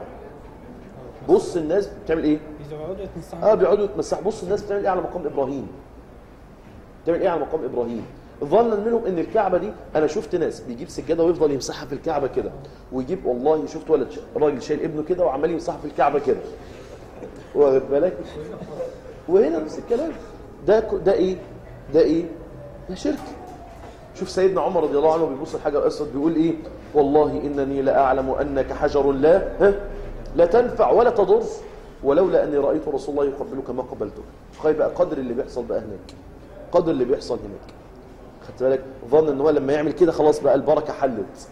بص الناس بتعمل ايه
بيقعدوا يتمسحوا
اه بيقعدوا يتمسحوا بص الناس بتعمل ايه على مقام ابراهيم بتعمل ايه على مقام ابراهيم ظنا منهم ان الكعبه دي انا شفت ناس بيجيب سجاده ويفضل يمسحها في الكعبه كده ويجيب والله شفت ولد ش- راجل شايل ابنه كده وعمال يمسحها في الكعبه كده واخد بالك وهنا نفس الكلام ده ك- ده ايه ده ايه ده شرك شوف سيدنا عمر رضي الله عنه بيبص الحجر الاسود بيقول ايه والله انني لاعلم انك حجر لا ها لا تنفع ولا تضر ولولا اني رايت رسول الله يقبلك ما قبلتك تخيل بقى قدر اللي بيحصل بقى هناك قدر اللي بيحصل هناك خدت بالك ظن ان هو لما يعمل كده خلاص بقى البركه حلت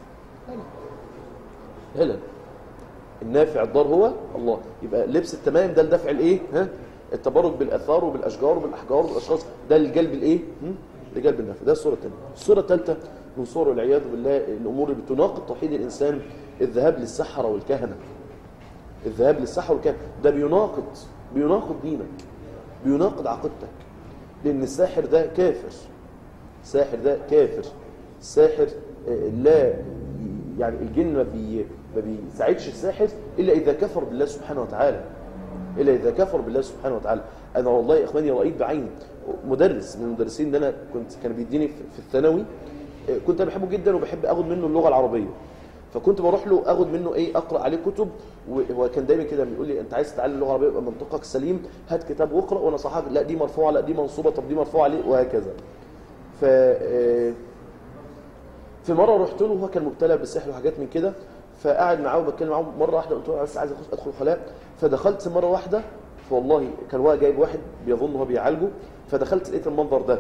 هلا النافع الضار هو الله يبقى لبس التمام ده لدفع الايه ها التبرك بالاثار وبالاشجار وبالاحجار والاشخاص ده لجلب الايه هم؟ لجلب النفع ده الصوره الثانيه الصوره الثالثه من صور والعياذ بالله الامور اللي بتناقض توحيد الانسان الذهاب للسحره والكهنه الذهاب للسحره والكهنه ده بيناقض بيناقض دينك بيناقض عقيدتك لان الساحر ده كافر الساحر ده كافر الساحر آه، لا يعني الجن ما, بي ما بيساعدش الساحر الا اذا كفر بالله سبحانه وتعالى الا اذا كفر بالله سبحانه وتعالى انا والله يا اخواني رايت بعيني مدرس من المدرسين اللي انا كنت كان بيديني في في الثانوي آه، كنت انا بحبه جدا وبحب اخد منه اللغه العربيه فكنت بروح له اخد منه ايه اقرا عليه كتب وهو كان دايما كده بيقول لي انت عايز تتعلم اللغه العربيه يبقى منطقك سليم هات كتاب واقرا وانا صححك لا دي مرفوعه لا دي منصوبه طب دي مرفوعه ليه وهكذا ف آه، في مره رحت له وهو كان مبتلى بالسحر وحاجات من كده فقعد معاه وبتكلم معاه مره واحده قلت له أنا بس عايز أخش ادخل خلاء فدخلت مره واحده فوالله كان هو جايب واحد بيظن هو بيعالجه فدخلت لقيت المنظر ده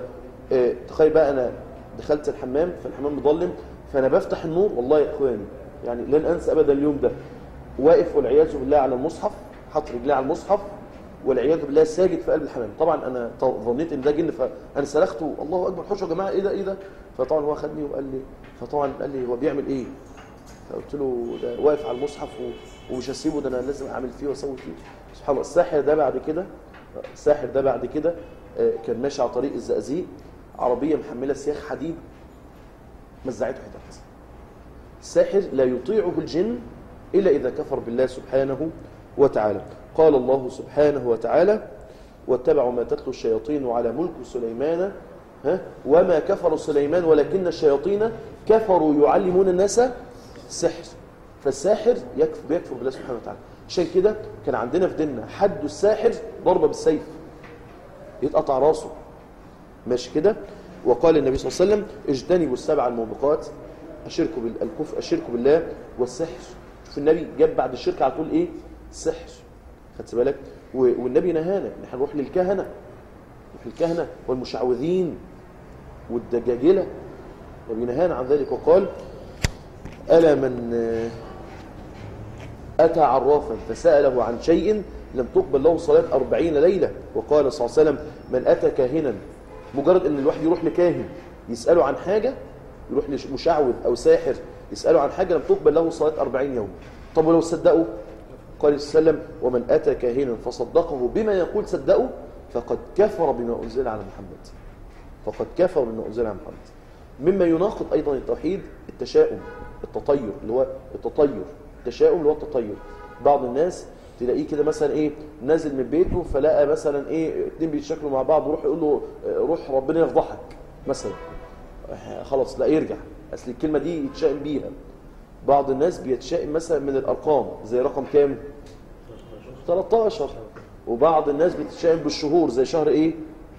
آه، تخيل بقى انا دخلت الحمام فالحمام مظلم فانا بفتح النور والله يا اخواني يعني لن انسى ابدا اليوم ده واقف والعياذ بالله على المصحف حاطط رجلي على المصحف والعياذ بالله ساجد في قلب الحمام طبعا انا ط- ظنيت ان ده جن فانا صرخت الله اكبر حشوا يا جماعه ايه ده ايه ده فطبعا هو خدني وقال لي فطبعا قال لي هو بيعمل ايه فقلت له ده واقف على المصحف و- ومش هسيبه ده انا لازم اعمل فيه واسوي فيه سبحان الله الساحر ده بعد كده الساحر ده بعد كده آه، كان ماشي على طريق الزقازيق عربيه محمله سياخ حديد مزعته حتت الساحر لا يطيعه الجن إلا إذا كفر بالله سبحانه وتعالى قال الله سبحانه وتعالى واتبعوا ما تتلو الشياطين على ملك سليمان ها وما كفر سليمان ولكن الشياطين كفروا يعلمون الناس السحر فالساحر يكفر, بيكفر بالله سبحانه وتعالى عشان كده كان عندنا في ديننا حد الساحر ضربة بالسيف يتقطع راسه ماشي كده وقال النبي صلى الله عليه وسلم اجتنبوا السبع الموبقات الشرك بالكفر الشرك بالله والسحر شوف النبي جاب بعد الشرك على طول ايه السحر خدت بالك و- والنبي نهانا ان احنا نروح للكهنه نروح للكهنه والمشعوذين والدجاجله النبي نهانا عن ذلك وقال الا من آه، أتى عرافا فسأله عن شيء لم تقبل له صلاة أربعين ليلة وقال صلى الله عليه وسلم من أتى كاهنا مجرد أن الواحد يروح لكاهن يسأله عن حاجة يروح لمشعوذ أو ساحر يسأله عن حاجة لم تقبل له صلاة أربعين يوم طب ولو صدقوا قال صلى الله عليه وسلم ومن أتى كاهنا فصدقه بما يقول صدقه فقد كفر بما أنزل على محمد فقد كفر بما أنزل على محمد مما يناقض أيضا التوحيد التشاؤم التطير اللي هو التطير التشاؤم اللي هو التطير بعض الناس تلاقيه كده مثلا ايه نازل من بيته فلقى مثلا ايه اتنين بيتشكلوا مع بعض وروح يقول له آه، روح ربنا يفضحك مثلا آه، خلاص لا يرجع اصل الكلمه دي يتشائم بيها بعض الناس بيتشائم مثلا من الارقام زي رقم كام 13 وبعض الناس بتتشائم بالشهور زي شهر ايه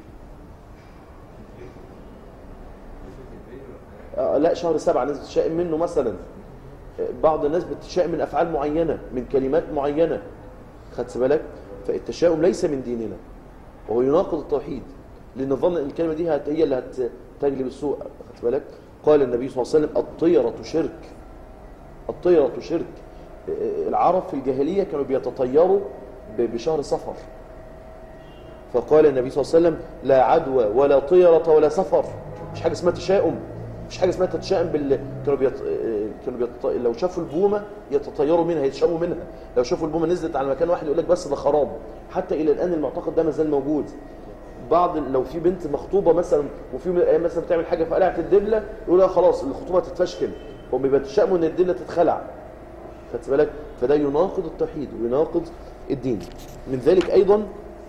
آه لا شهر سبعة الناس بتتشائم منه مثلا آه، بعض الناس بتتشائم من افعال معينه من كلمات معينه خدت بالك فالتشاؤم ليس من ديننا وهو يناقض التوحيد لان ظن ان الكلمه دي هت- هي اللي هتجلب السوء خدت بالك قال النبي صلى الله عليه وسلم الطيره شرك الطيره شرك آه، العرب في الجاهليه كانوا بيتطيروا ب- بشهر صفر فقال النبي صلى الله عليه وسلم لا عدوى ولا طيرة ولا سفر مش حاجة اسمها تشاؤم مش حاجة اسمها تتشائم بال كانوا بيط... آه، كانوا بيط... لو شافوا البومة يتطيروا منها يتشائموا منها لو شافوا البومة نزلت على مكان واحد يقول لك بس ده خراب حتى إلى الآن المعتقد ده ما زال موجود بعض لو في بنت مخطوبة مثلا وفي يوم من الأيام مثلا بتعمل حاجة فقلعت الدبلة يقول لها خلاص الخطوبة تتفشكل هم بيتشائموا إن الدبلة تتخلع خدت بالك فده يناقض التوحيد ويناقض الدين من ذلك أيضا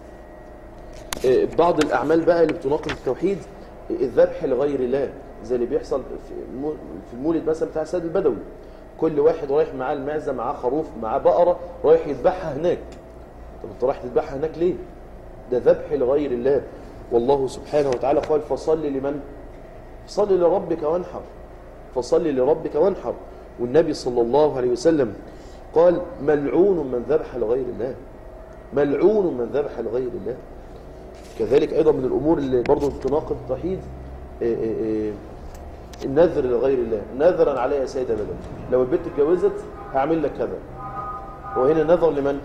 آه، بعض الأعمال بقى اللي بتناقض التوحيد آه، الذبح لغير الله زي اللي بيحصل في مو- في المولد مثلا بتاع السيد البدوي كل واحد رايح معاه المعزة معاه خروف معاه بقرة رايح يذبحها هناك طب انت رايح تذبحها هناك ليه ده ذبح لغير الله والله سبحانه وتعالى قال فصل لمن صل لربك وانحر فصل لربك وانحر والنبي صلى الله عليه وسلم قال ملعون من ذبح لغير الله ملعون من ذبح لغير الله كذلك أيضا من الأمور اللي برضو تناقض التوحيد إيه إيه إيه النذر لغير الله نذرا علي يا سيدة بدر لو البنت اتجوزت هعمل لك كذا وهنا نذر لمن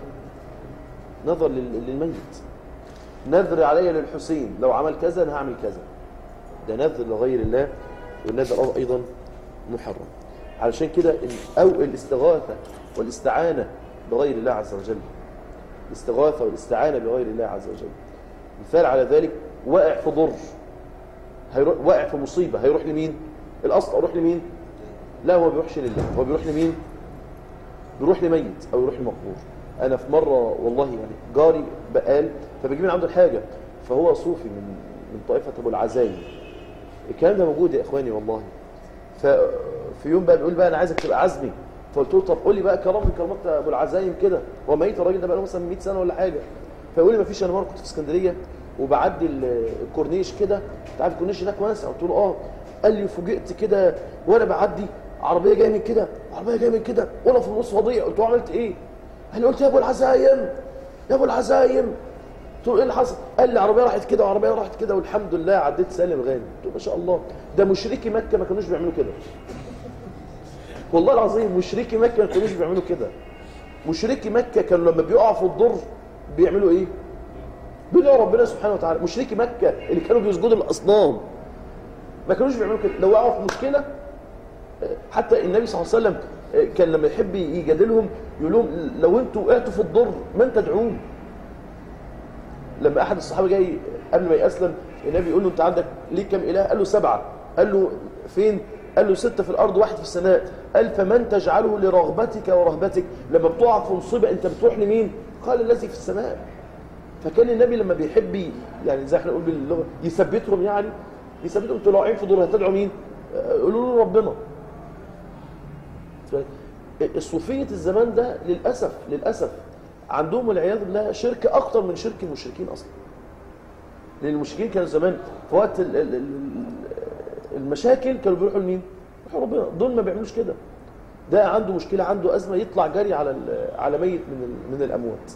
نذر لل- للميت نذر علي للحسين لو عمل كذا انا هعمل كذا ده نذر لغير الله والنذر ايضا محرم علشان كده ال- او الاستغاثه والاستعانه بغير الله عز وجل الاستغاثه والاستعانه بغير الله عز وجل مثال على ذلك واقع في ضر هيروح واقع في مصيبه هيروح لمين الاصل اروح لمين لا هو بيروحش لله هو بيروح لمين بيروح لميت او يروح لمقبور انا في مره والله يعني جاري بقال فبجيب من عنده الحاجه فهو صوفي من من طائفه ابو العزايم الكلام ده موجود يا اخواني والله ففي يوم بقى بيقول بقى انا عايزك تبقى عزمي فقلت له طب قول لي بقى كرامه كرامات ابو العزايم كده هو ميت الراجل ده بقى له مثلا 100 سنه ولا حاجه فيقول لي ما فيش انا مره كنت في اسكندريه وبعدي ال- الكورنيش كده انت عارف الكورنيش هناك واسع قلت له اه قال لي فوجئت كده وانا بعدي عربيه جايه من كده عربيه جايه من كده وانا في النص فضيع قلت له عملت ايه؟ قال لي قلت يا ابو العزايم يا ابو العزايم قلت له ايه اللي حصل؟ قال لي عربيه راحت كده وعربيه راحت كده والحمد لله عديت سالم غانم قلت له ما شاء الله ده مشركي مكه ما كانوش بيعملوا كده والله العظيم مشركي مكه ما كانوش بيعملوا كده مشركي مكه كانوا لما بيقعوا في الضر بيعملوا ايه بيدعوا ربنا سبحانه وتعالى مشركي مكه اللي كانوا بيسجدوا للاصنام ما كانوش بيعملوا كده لو وقعوا في مشكله حتى النبي صلى الله عليه وسلم كان لما يحب يجادلهم يقول لهم لو انتوا وقعتوا في الضر من تدعون لما احد الصحابه جاي قبل ما يسلم النبي يقول له انت عندك ليه كم اله قال له سبعه قال له فين قال له ستة في الأرض واحد في السماء قال فمن تجعله لرغبتك ورهبتك لما بتقع في مصيبة أنت بتروح لمين قال الذي في السماء فكان النبي لما بيحب يعني زي احنا نقول باللغة يثبتهم يعني يثبتهم انتوا لو واقعين في دور هتدعوا مين قولوا له ربنا الصوفية الزمان ده للأسف للأسف عندهم والعياذ بالله شرك أكتر من شرك المشركين أصلا لأن المشركين كانوا زمان في وقت ال- ال- ال- المشاكل كانوا بيروحوا لمين؟ بيروحوا ربنا دول ما بيعملوش كده ده عنده مشكلة عنده أزمة يطلع جري على ال- على ميت من ال- من الأموات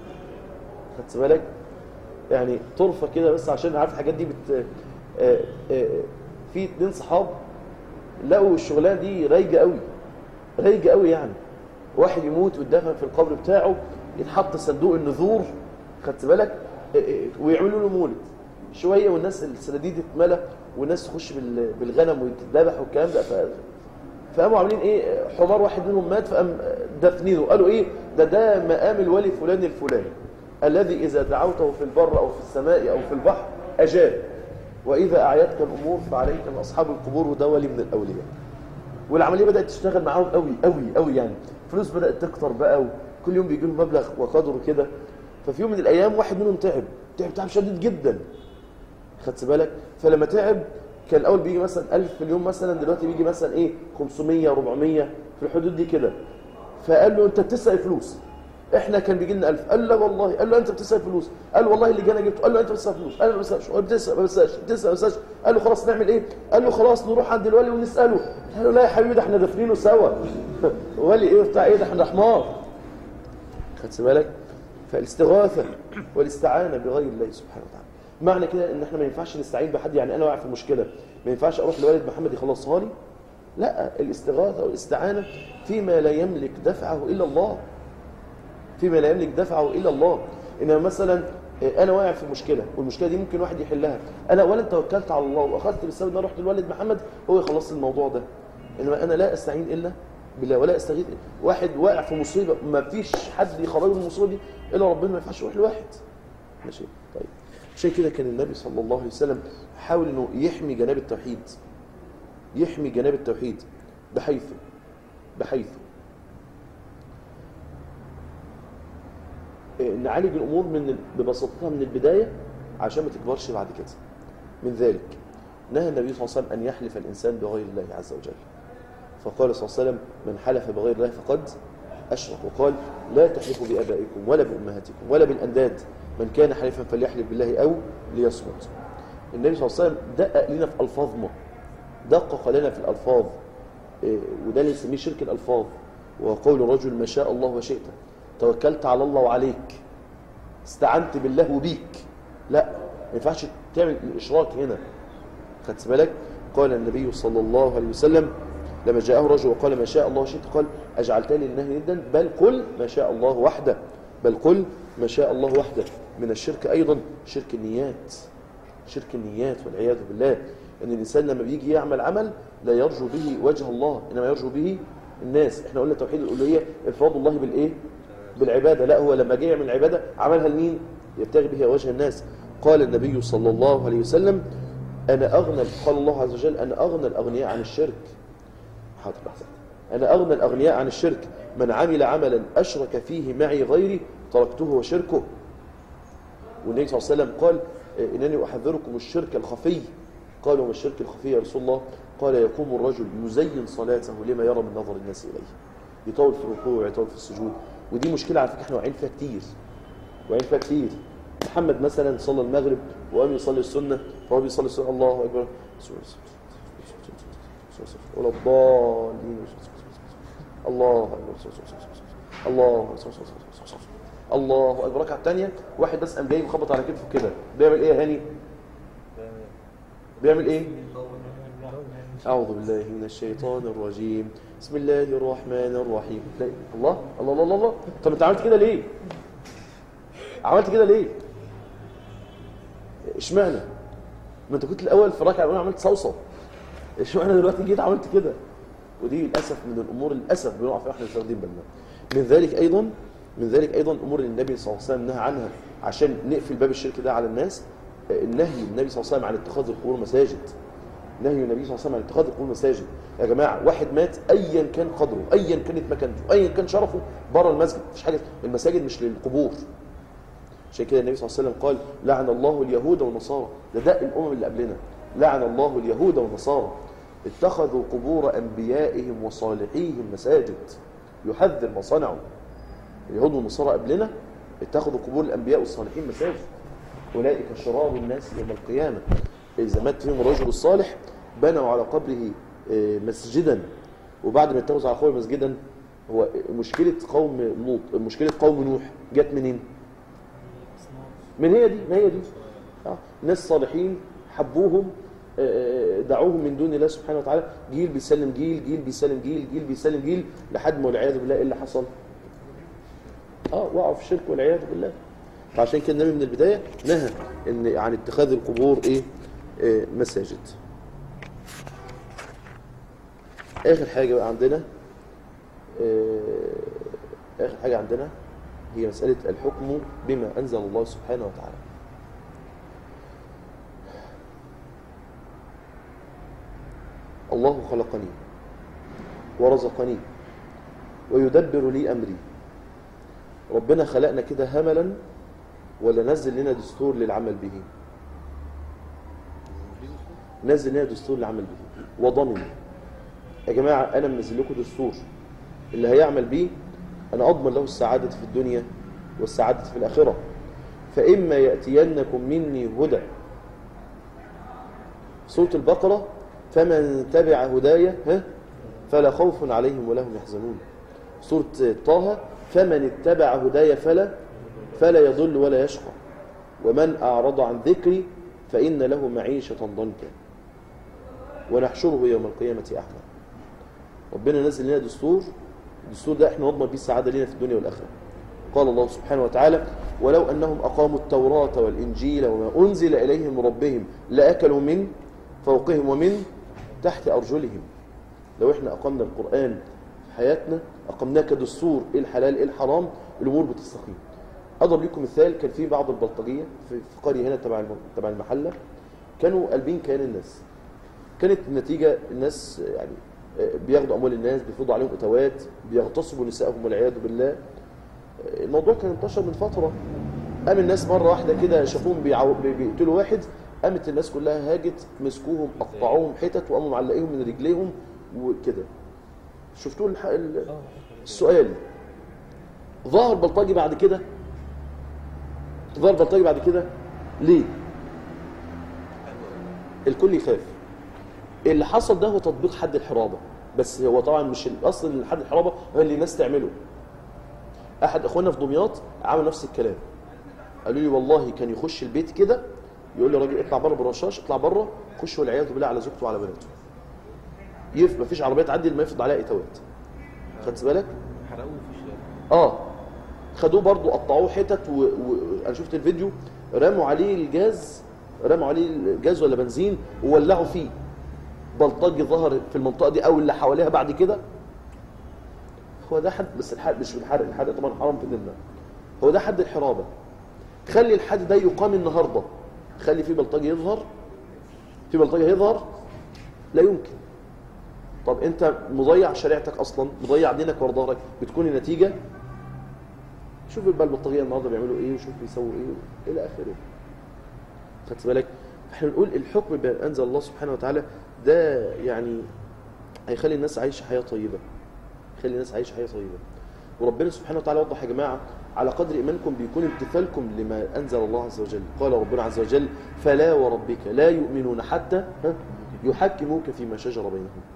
خدت بالك؟ يعني طرفة كده بس عشان عارف الحاجات دي بت آه، آه، في اتنين صحاب لقوا الشغلانة دي رايجة قوي رايجة قوي يعني واحد يموت ويدفن في القبر بتاعه يتحط صندوق النذور خدت بالك آه، آه، ويعملوا له مولد شوية والناس السناديد تتملى والناس تخش بال- بالغنم وتتذبح والكلام ده ف- فقاموا عاملين ايه حمار واحد منهم مات فقام دفنينه قالوا ايه ده ده مقام الولي فلان الفلاني الذي اذا دعوته في البر او في السماء او في البحر اجاب واذا اعيتك الامور فعليك من اصحاب القبور وده ولي من الاولياء والعمليه بدات تشتغل معاهم قوي قوي قوي يعني فلوس بدات تكتر بقى وكل يوم بيجي لهم مبلغ وقدره كده ففي يوم من الايام واحد منهم تعب تعب تعب شديد جدا خدت بالك فلما تعب كان الاول بيجي مثلا 1000 في اليوم مثلا دلوقتي بيجي مثلا ايه 500 400 في الحدود دي كده فقال له انت بتسرق فلوس احنا كان بيجي لنا 1000 قال له لا والله قال له انت بتسرق فلوس قال والله اللي جانا جبته قال له انت بتسرق فلوس قال له ما بسرقش قال بتسرق ما بسرقش بتسرق ما بسرقش قال له خلاص نعمل ايه قال له خلاص نروح عند الولي ونساله قال له لا يا حبيبي ده احنا دافنينه سوا ولي ايه بتاع ايه ده احنا حمار خدت بالك فالاستغاثه والاستعانه بغير الله سبحانه وتعالى معنى كده ان احنا ما ينفعش نستعين بحد يعني انا واقع في مشكله ما ينفعش اروح لوالد محمد يخلصها لي لا الاستغاثه والاستعانه فيما لا يملك دفعه الا الله فيما لا يملك دفعه الا الله انما مثلا انا واقع في مشكله والمشكله دي ممكن واحد يحلها انا اولا توكلت على الله واخذت بالسبب ان انا رحت لوالد محمد هو يخلص لي الموضوع ده انما انا لا استعين الا بالله ولا استغيث واحد واقع في مصيبه ما فيش حد يخرجه من المصيبه دي الا ربنا ما ينفعش يروح لواحد ماشي طيب عشان كده كان النبي صلى الله عليه وسلم حاول انه يحمي جناب التوحيد يحمي جناب التوحيد بحيث بحيث إيه، نعالج الامور من ببساطتها من البدايه عشان ما تكبرش بعد كده من ذلك نهى النبي صلى الله عليه وسلم ان يحلف الانسان بغير الله عز وجل فقال صلى الله عليه وسلم من حلف بغير الله فقد أشرك وقال لا تحلفوا بآبائكم ولا بأمهاتكم ولا بالأنداد من كان حليفا فليحلف بالله أو ليصمت النبي صلى الله عليه وسلم دقق لنا في ألفاظنا دقق لنا في الألفاظ إيه، وده اللي نسميه شرك الألفاظ وقول الرجل ما شاء الله وشئت توكلت على الله وعليك استعنت بالله وبيك لا ما ينفعش تعمل الإشراك هنا خدت بالك قال النبي صلى الله عليه وسلم لما جاءه رجل وقال ما شاء الله وشئت قال أجعلتني لله ندا بل قل ما شاء الله وحده بل قل ما شاء الله وحده من الشرك أيضا شرك النيات شرك النيات والعياذ بالله ان الانسان لما بيجي يعمل عمل لا يرجو به وجه الله انما يرجو به الناس احنا قلنا توحيد الالوهيه افراد الله بالايه بالعباده لا هو لما جه يعمل العباده عملها لمين يبتغي بها وجه الناس قال النبي صلى الله عليه وسلم انا اغنى قال الله عز وجل انا اغنى الاغنياء عن الشرك حاضر لحظه انا اغنى الاغنياء عن الشرك من عمل عملا اشرك فيه معي غيري تركته وشركه والنبي صلى الله عليه وسلم قال انني احذركم الشرك الخفي قالوا ما الشرك الخفي يا رسول الله قال يقوم الرجل يزين صلاته لما يرى من نظر الناس اليه يطول في الركوع ويطول في السجود ودي مشكله على فكره احنا واقعين فيها كتير واقعين فيها كتير محمد مثلا صلى المغرب وقام يصلي السنه فهو بيصلي السنه الله اكبر ولا الضالين الله اكبر الله الله اكبر الركعه الثانيه واحد بس قام جاي مخبط على كتفه كده بيعمل ايه يا هاني بيعمل ايه أعوذ بالله من الشيطان الرجيم بسم الله الرحمن الرحيم تلاقي الله الله الله الله, الله. طب انت عملت كده ليه عملت كده ليه اشمعنى ما انت كنت الاول في الركعه الاولى عملت صوصو اشمعنى دلوقتي جيت عملت كده ودي للاسف من الامور للاسف بنقع فيها احنا مش واخدين بالنا من ذلك ايضا من ذلك ايضا امور اللي النبي صلى الله عليه وسلم نهى عنها عشان نقفل باب الشرك ده على الناس النهي النبي صلى الله عليه وسلم عن اتخاذ القبور مساجد نهي النبي صلى الله عليه وسلم عن اتخاذ القبور مساجد يا جماعه واحد مات ايا كان قدره ايا كانت مكانته ايا كان شرفه بره المسجد مفيش حاجه المساجد مش للقبور عشان كده النبي صلى الله عليه وسلم قال لعن الله اليهود والنصارى ده ده الامم اللي قبلنا لعن الله اليهود والنصارى اتخذوا قبور انبيائهم وصالحيهم مساجد يحذر ما صنعوا اليهود والنصارى قبلنا اتخذوا قبور الانبياء والصالحين مساجد اولئك شرار الناس يوم القيامه اذا مات فيهم الرجل الصالح بنوا على قبره آه، مسجدا وبعد ما اتخذوا على قبره مسجدا هو مشكله قوم لوط مشكله قوم نوح جت منين؟ من هي دي ما هي دي آه. ناس صالحين حبوهم آه، دعوهم من دون الله سبحانه وتعالى جيل بيسلم جيل جيل بيسلم جيل جيل بيسلم جيل لحد ما والعياذ بالله ايه اللي حصل اه وقعوا في الشرك والعياذ بالله فعشان كده النبي من البدايه نهى ان عن اتخاذ القبور ايه آه، مساجد اخر حاجه بقى عندنا آه، اخر حاجه عندنا هي مساله الحكم بما انزل الله سبحانه وتعالى الله خلقني ورزقني ويدبر لي امري ربنا خلقنا كده هملا ولا نزل لنا دستور للعمل به نزل لنا دستور للعمل به وضمن يا جماعه انا منزل لكم دستور اللي هيعمل بيه انا اضمن له السعاده في الدنيا والسعاده في الاخره فاما ياتينكم مني هدى سوره البقره فمن تبع هدايا ها فلا خوف عليهم ولا هم يحزنون سوره طه فمن اتبع هدايا فلا فلا يضل ولا يشقى ومن أعرض عن ذكري فإن له معيشة ضنكا ونحشره يوم القيامة أعمى ربنا نزل لنا دستور الدستور ده احنا نضمن بيه السعادة لنا في الدنيا والآخرة قال الله سبحانه وتعالى ولو أنهم أقاموا التوراة والإنجيل وما أنزل إليهم من ربهم لأكلوا من فوقهم ومن تحت أرجلهم لو احنا أقمنا القرآن في حياتنا أقمناه كدستور إيه الحلال إيه الحرام الأمور بتستقيم أضرب لكم مثال كان في بعض البلطجية في في قرية هنا تبع الم- تبع المحلة كانوا قلبين كيان الناس كانت النتيجة الناس يعني آه، بياخدوا أموال الناس بيفرضوا عليهم أتوات بيغتصبوا نسائهم والعياذ بالله آه، الموضوع كان انتشر من فترة قام الناس مرة واحدة كده شافوهم بيعو- بي- بيقتلوا واحد قامت الناس كلها هاجت مسكوهم قطعوهم حتت وقاموا معلقيهم من رجليهم وكده شفتوا الح- ال- السؤال ظهر بلطجي بعد كده ظهر بلطجي بعد كده ليه الكل يخاف اللي حصل ده هو تطبيق حد الحرابه بس هو طبعا مش الاصل ان حد الحرابه هو اللي الناس تعمله احد اخواننا في دمياط عمل نفس الكلام قالوا لي والله كان يخش البيت كده يقول لي راجل اطلع بره بالرشاش اطلع بره خش والعياذ بالله على زوجته وعلى بناته يف مفيش عربيه تعدي ما يفرض عليها اتوات خدت بالك
حرقوه في الشارع
اه خدوه برضو قطعوه حتت و... و... انا شفت الفيديو رموا عليه الجاز رموا عليه الجاز ولا بنزين وولعوا فيه بلطجي ظهر في المنطقه دي او اللي حواليها بعد كده هو ده حد بس الحد مش بالحرق الحرق طبعا حرام في ديننا هو ده حد الحرابه خلي الحد ده يقام النهارده خلي في بلطجي يظهر في بلطجي هيظهر لا يمكن طب انت مضيع شريعتك اصلا مضيع دينك ورا ظهرك بتكون النتيجه شوف بقى البلطجيه النهارده بيعملوا ايه وشوف بيسووا ايه الى اخره خدت بالك احنا بنقول الحكم بما انزل الله سبحانه وتعالى ده يعني هيخلي الناس عايشه حياه طيبه يخلي الناس عايشه حياه طيبه وربنا سبحانه وتعالى وضح يا جماعه على قدر ايمانكم بيكون امتثالكم لما انزل الله عز وجل قال ربنا عز وجل فلا وربك لا يؤمنون حتى ها، يحكموك فيما شجر بينهم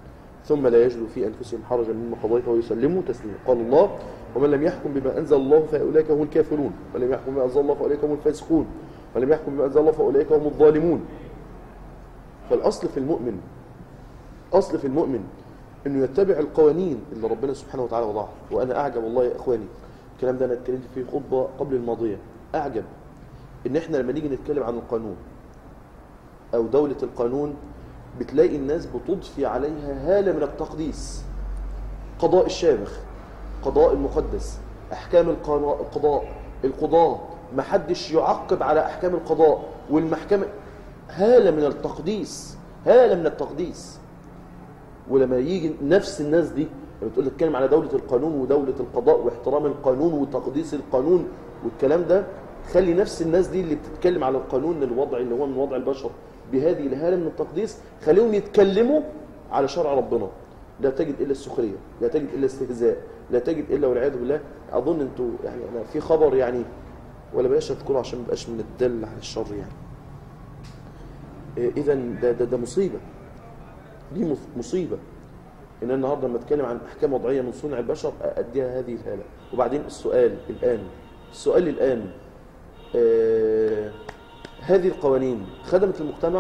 ثم لا يجدوا في أنفسهم حرجا مما قضيت ويسلموا تسليما قال الله ومن لم يحكم بما أنزل الله فأولئك هم الكافرون ولم يحكم بما أنزل الله فأولئك هم الفاسقون ولم يحكم بما أنزل الله فأولئك هم الظالمون فالأصل في المؤمن أصل في المؤمن أنه يتبع القوانين اللي ربنا سبحانه وتعالى وضعها وأنا أعجب والله يا إخواني الكلام ده أنا اتكلمت فيه خطبة قبل الماضية أعجب إن إحنا لما نيجي نتكلم عن القانون أو دولة القانون بتلاقي الناس بتضفي عليها هالة من التقديس قضاء الشامخ قضاء المقدس أحكام القضاء القضاء القضاة ما حدش يعقب على أحكام القضاء والمحكمة هالة من التقديس هالة من التقديس ولما يجي نفس الناس دي لما تقول تتكلم على دولة القانون ودولة القضاء واحترام القانون وتقديس القانون والكلام ده خلي نفس الناس دي اللي بتتكلم على القانون الوضع اللي هو من وضع البشر بهذه الهالة من التقديس خليهم يتكلموا على شرع ربنا لا تجد إلا السخرية لا تجد إلا استهزاء لا تجد إلا والعياذ بالله أظن أنتوا يعني أنا في خبر يعني ولا بلاش أذكره عشان ما يبقاش من الدل على الشر يعني إذا ده, ده, ده مصيبة دي مصيبة إن النهاردة لما أتكلم عن أحكام وضعية من صنع البشر أديها هذه الهالة وبعدين السؤال الآن السؤال الآن آه هذه القوانين خدمت المجتمع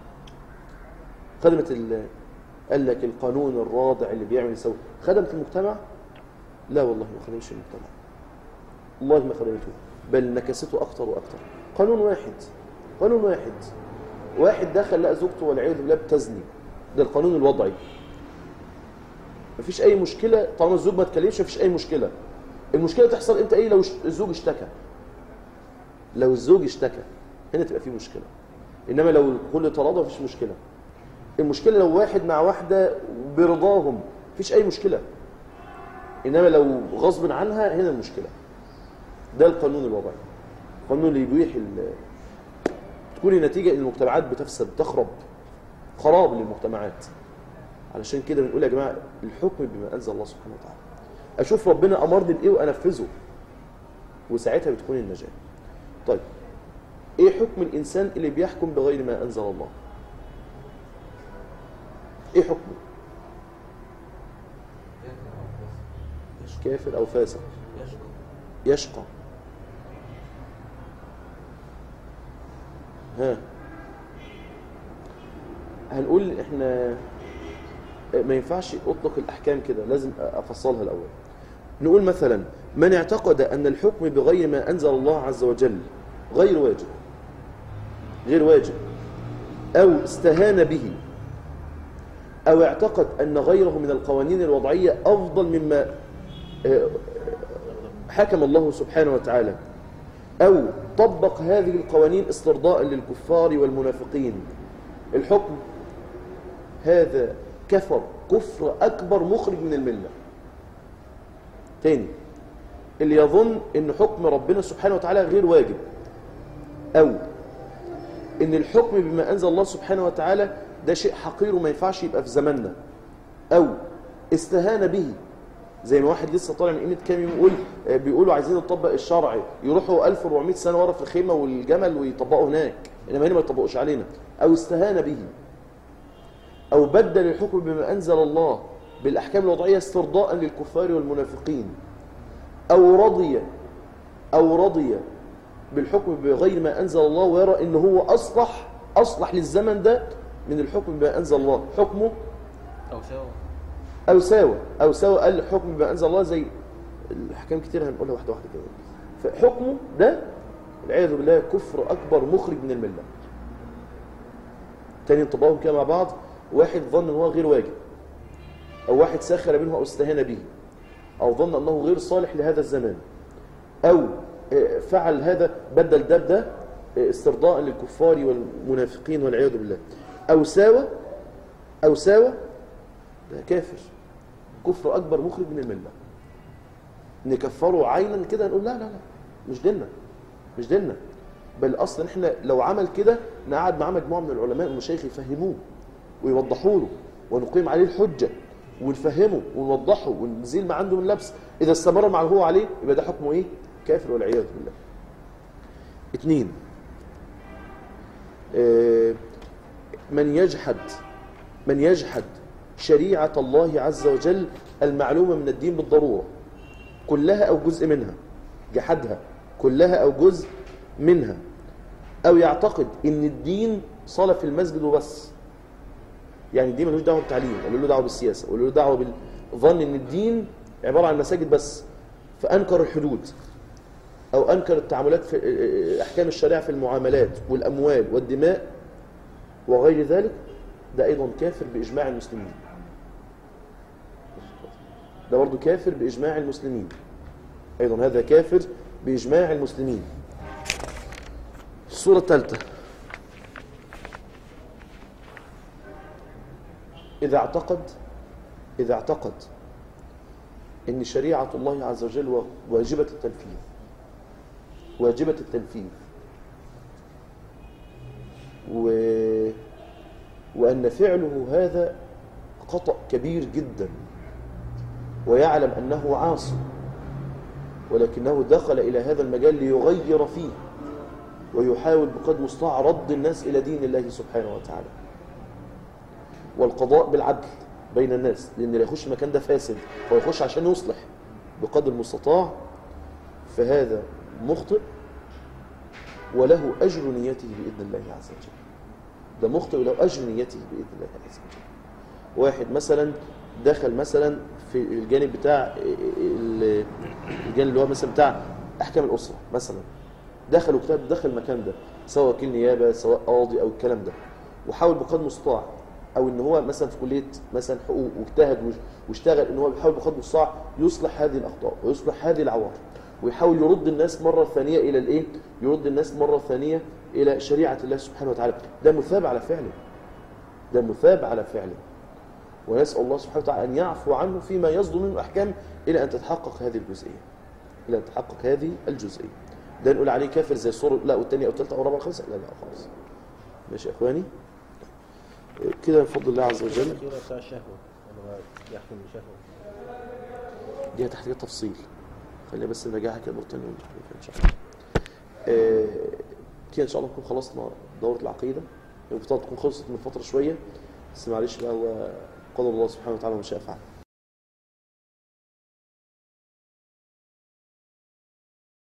خدمت ال... قال لك القانون الراضع اللي بيعمل يسوي خدمت المجتمع لا والله ما خدمش المجتمع والله ما خدمته بل نكسته أكتر وأكتر قانون واحد قانون واحد واحد دخل لقى زوجته والعياذ بالله بتزني ده القانون الوضعي مفيش أي مشكلة طالما الزوج ما اتكلمش مفيش أي مشكلة المشكلة تحصل امتى ايه لو الزوج اشتكى لو الزوج اشتكى هنا تبقى في مشكلة إنما لو كل تراضى مفيش مشكلة المشكلة لو واحد مع واحدة برضاهم مفيش أي مشكلة إنما لو غصب عنها هنا المشكلة ده القانون الوضعي القانون اللي يبيح تكون النتيجة إن المجتمعات بتفسد تخرب خراب للمجتمعات علشان كده بنقول يا جماعة الحكم بما أنزل الله سبحانه وتعالى أشوف ربنا أمرني بإيه وأنفذه وساعتها بتكون النجاة طيب ايه حكم الانسان اللي بيحكم بغير ما انزل الله ايه حكمه كافر او فاسق يشقى ها هنقول احنا ما ينفعش اطلق الاحكام كده لازم افصلها الاول نقول مثلا من اعتقد ان الحكم بغير ما انزل الله عز وجل غير واجب غير واجب أو استهان به أو اعتقد أن غيره من القوانين الوضعية أفضل مما حكم الله سبحانه وتعالى أو طبق هذه القوانين استرضاء للكفار والمنافقين الحكم هذا كفر كفر أكبر مخرج من الملة تاني اللي يظن أن حكم ربنا سبحانه وتعالى غير واجب أو ان الحكم بما انزل الله سبحانه وتعالى ده شيء حقير وما ينفعش يبقى في زماننا او استهان به زي ما واحد لسه طالع من قيمه كام يوم يقول بيقولوا عايزين نطبق الشرع يروحوا 1400 سنه ورا في الخيمه والجمل ويطبقوا هناك انما هنا ما يطبقوش علينا او استهان به او بدل الحكم بما انزل الله بالاحكام الوضعيه استرضاء للكفار والمنافقين او رضي او رضي بالحكم بغير ما أنزل الله ويرى إن هو أصلح أصلح للزمن ده من الحكم بما أنزل الله حكمه
أو سوا
أو ساوى أو ساوى قال الحكم بما أنزل الله زي الأحكام كتير هنقولها واحدة واحدة كده فحكمه ده العياذ بالله كفر أكبر مخرج من الملة تاني انطباقهم كده مع بعض واحد ظن ان هو غير واجب أو واحد سخر منه أو استهان به أو ظن أنه غير صالح لهذا الزمان أو فعل هذا بدل ده بده استرضاء للكفار والمنافقين والعياذ بالله أو ساوى أو ساوى ده كافر كفر أكبر مخرج من الملة نكفره عينا كده نقول لا لا لا مش ديننا مش ديننا بل أصلا إحنا لو عمل كده نقعد مع مجموعة من العلماء والمشايخ يفهموه ويوضحوا له ونقيم عليه الحجة ونفهمه ونوضحه ونزيل ما عنده من لبس إذا استمر مع هو عليه يبقى ده حكمه إيه كافر والعياذ بالله اثنين من يجحد من يجحد شريعة الله عز وجل المعلومة من الدين بالضرورة كلها أو جزء منها جحدها كلها أو جزء منها أو يعتقد إن الدين صلاة في المسجد وبس يعني الدين ملوش دعوة بالتعليم ولا له دعوة بالسياسة ولا له دعوة بالظن إن الدين عبارة عن مساجد بس فأنكر الحدود أو أنكر التعاملات في أحكام الشريعة في المعاملات والأموال والدماء وغير ذلك ده أيضا كافر بإجماع المسلمين ده برضه كافر بإجماع المسلمين أيضا هذا كافر بإجماع المسلمين الصورة الثالثة إذا اعتقد إذا اعتقد أن شريعة الله عز وجل واجبة التنفيذ واجبة التنفيذ و... وأن فعله هذا خطأ كبير جدا ويعلم أنه عاصي ولكنه دخل إلى هذا المجال ليغير فيه ويحاول بقدر المستطاع رد الناس إلى دين الله سبحانه وتعالى والقضاء بالعدل بين الناس لأن اللي يخش المكان ده فاسد هو يخش عشان يصلح بقدر المستطاع فهذا مخطئ وله أجر نيته بإذن الله عز وجل ده مخطئ وله أجر نيته بإذن الله عز وجل واحد مثلا دخل مثلا في الجانب بتاع الجانب اللي هو مثلا بتاع أحكام الأسرة مثلا دخلوا كتاب دخل المكان ده سواء وكيل نيابة سواء قاضي أو الكلام ده وحاول بقدر المستطاع او ان هو مثلا في كليه مثلا حقوق واجتهد واشتغل ان هو بيحاول بقدر المستطاع يصلح هذه الاخطاء ويصلح هذه العوار ويحاول يرد الناس مره ثانيه الى الايه يرد الناس مره ثانيه الى شريعه الله سبحانه وتعالى ده مثاب على فعله ده مثاب على فعله ونسال الله سبحانه وتعالى ان يعفو عنه فيما يصدر منه احكام الى ان تتحقق هذه الجزئيه الى ان تتحقق هذه الجزئيه ده نقول عليه كافر زي الصوره الاولى او الثانيه او الثالثه او الرابعه الخامسه لا لا خالص ماشي يا اخواني كده بفضل الله عز وجل
بتاع الشهوة ولا يحكم بشهوة
دي هتحتاج تفصيل خلينا بس نراجعها كده مرة تانية ونحكي ان شاء الله آه، كده ان شاء الله نكون خلصنا دورة العقيدة المفترض تكون خلصت من فترة شوية بس معلش بقى هو قدر الله سبحانه وتعالى ما شاء فعل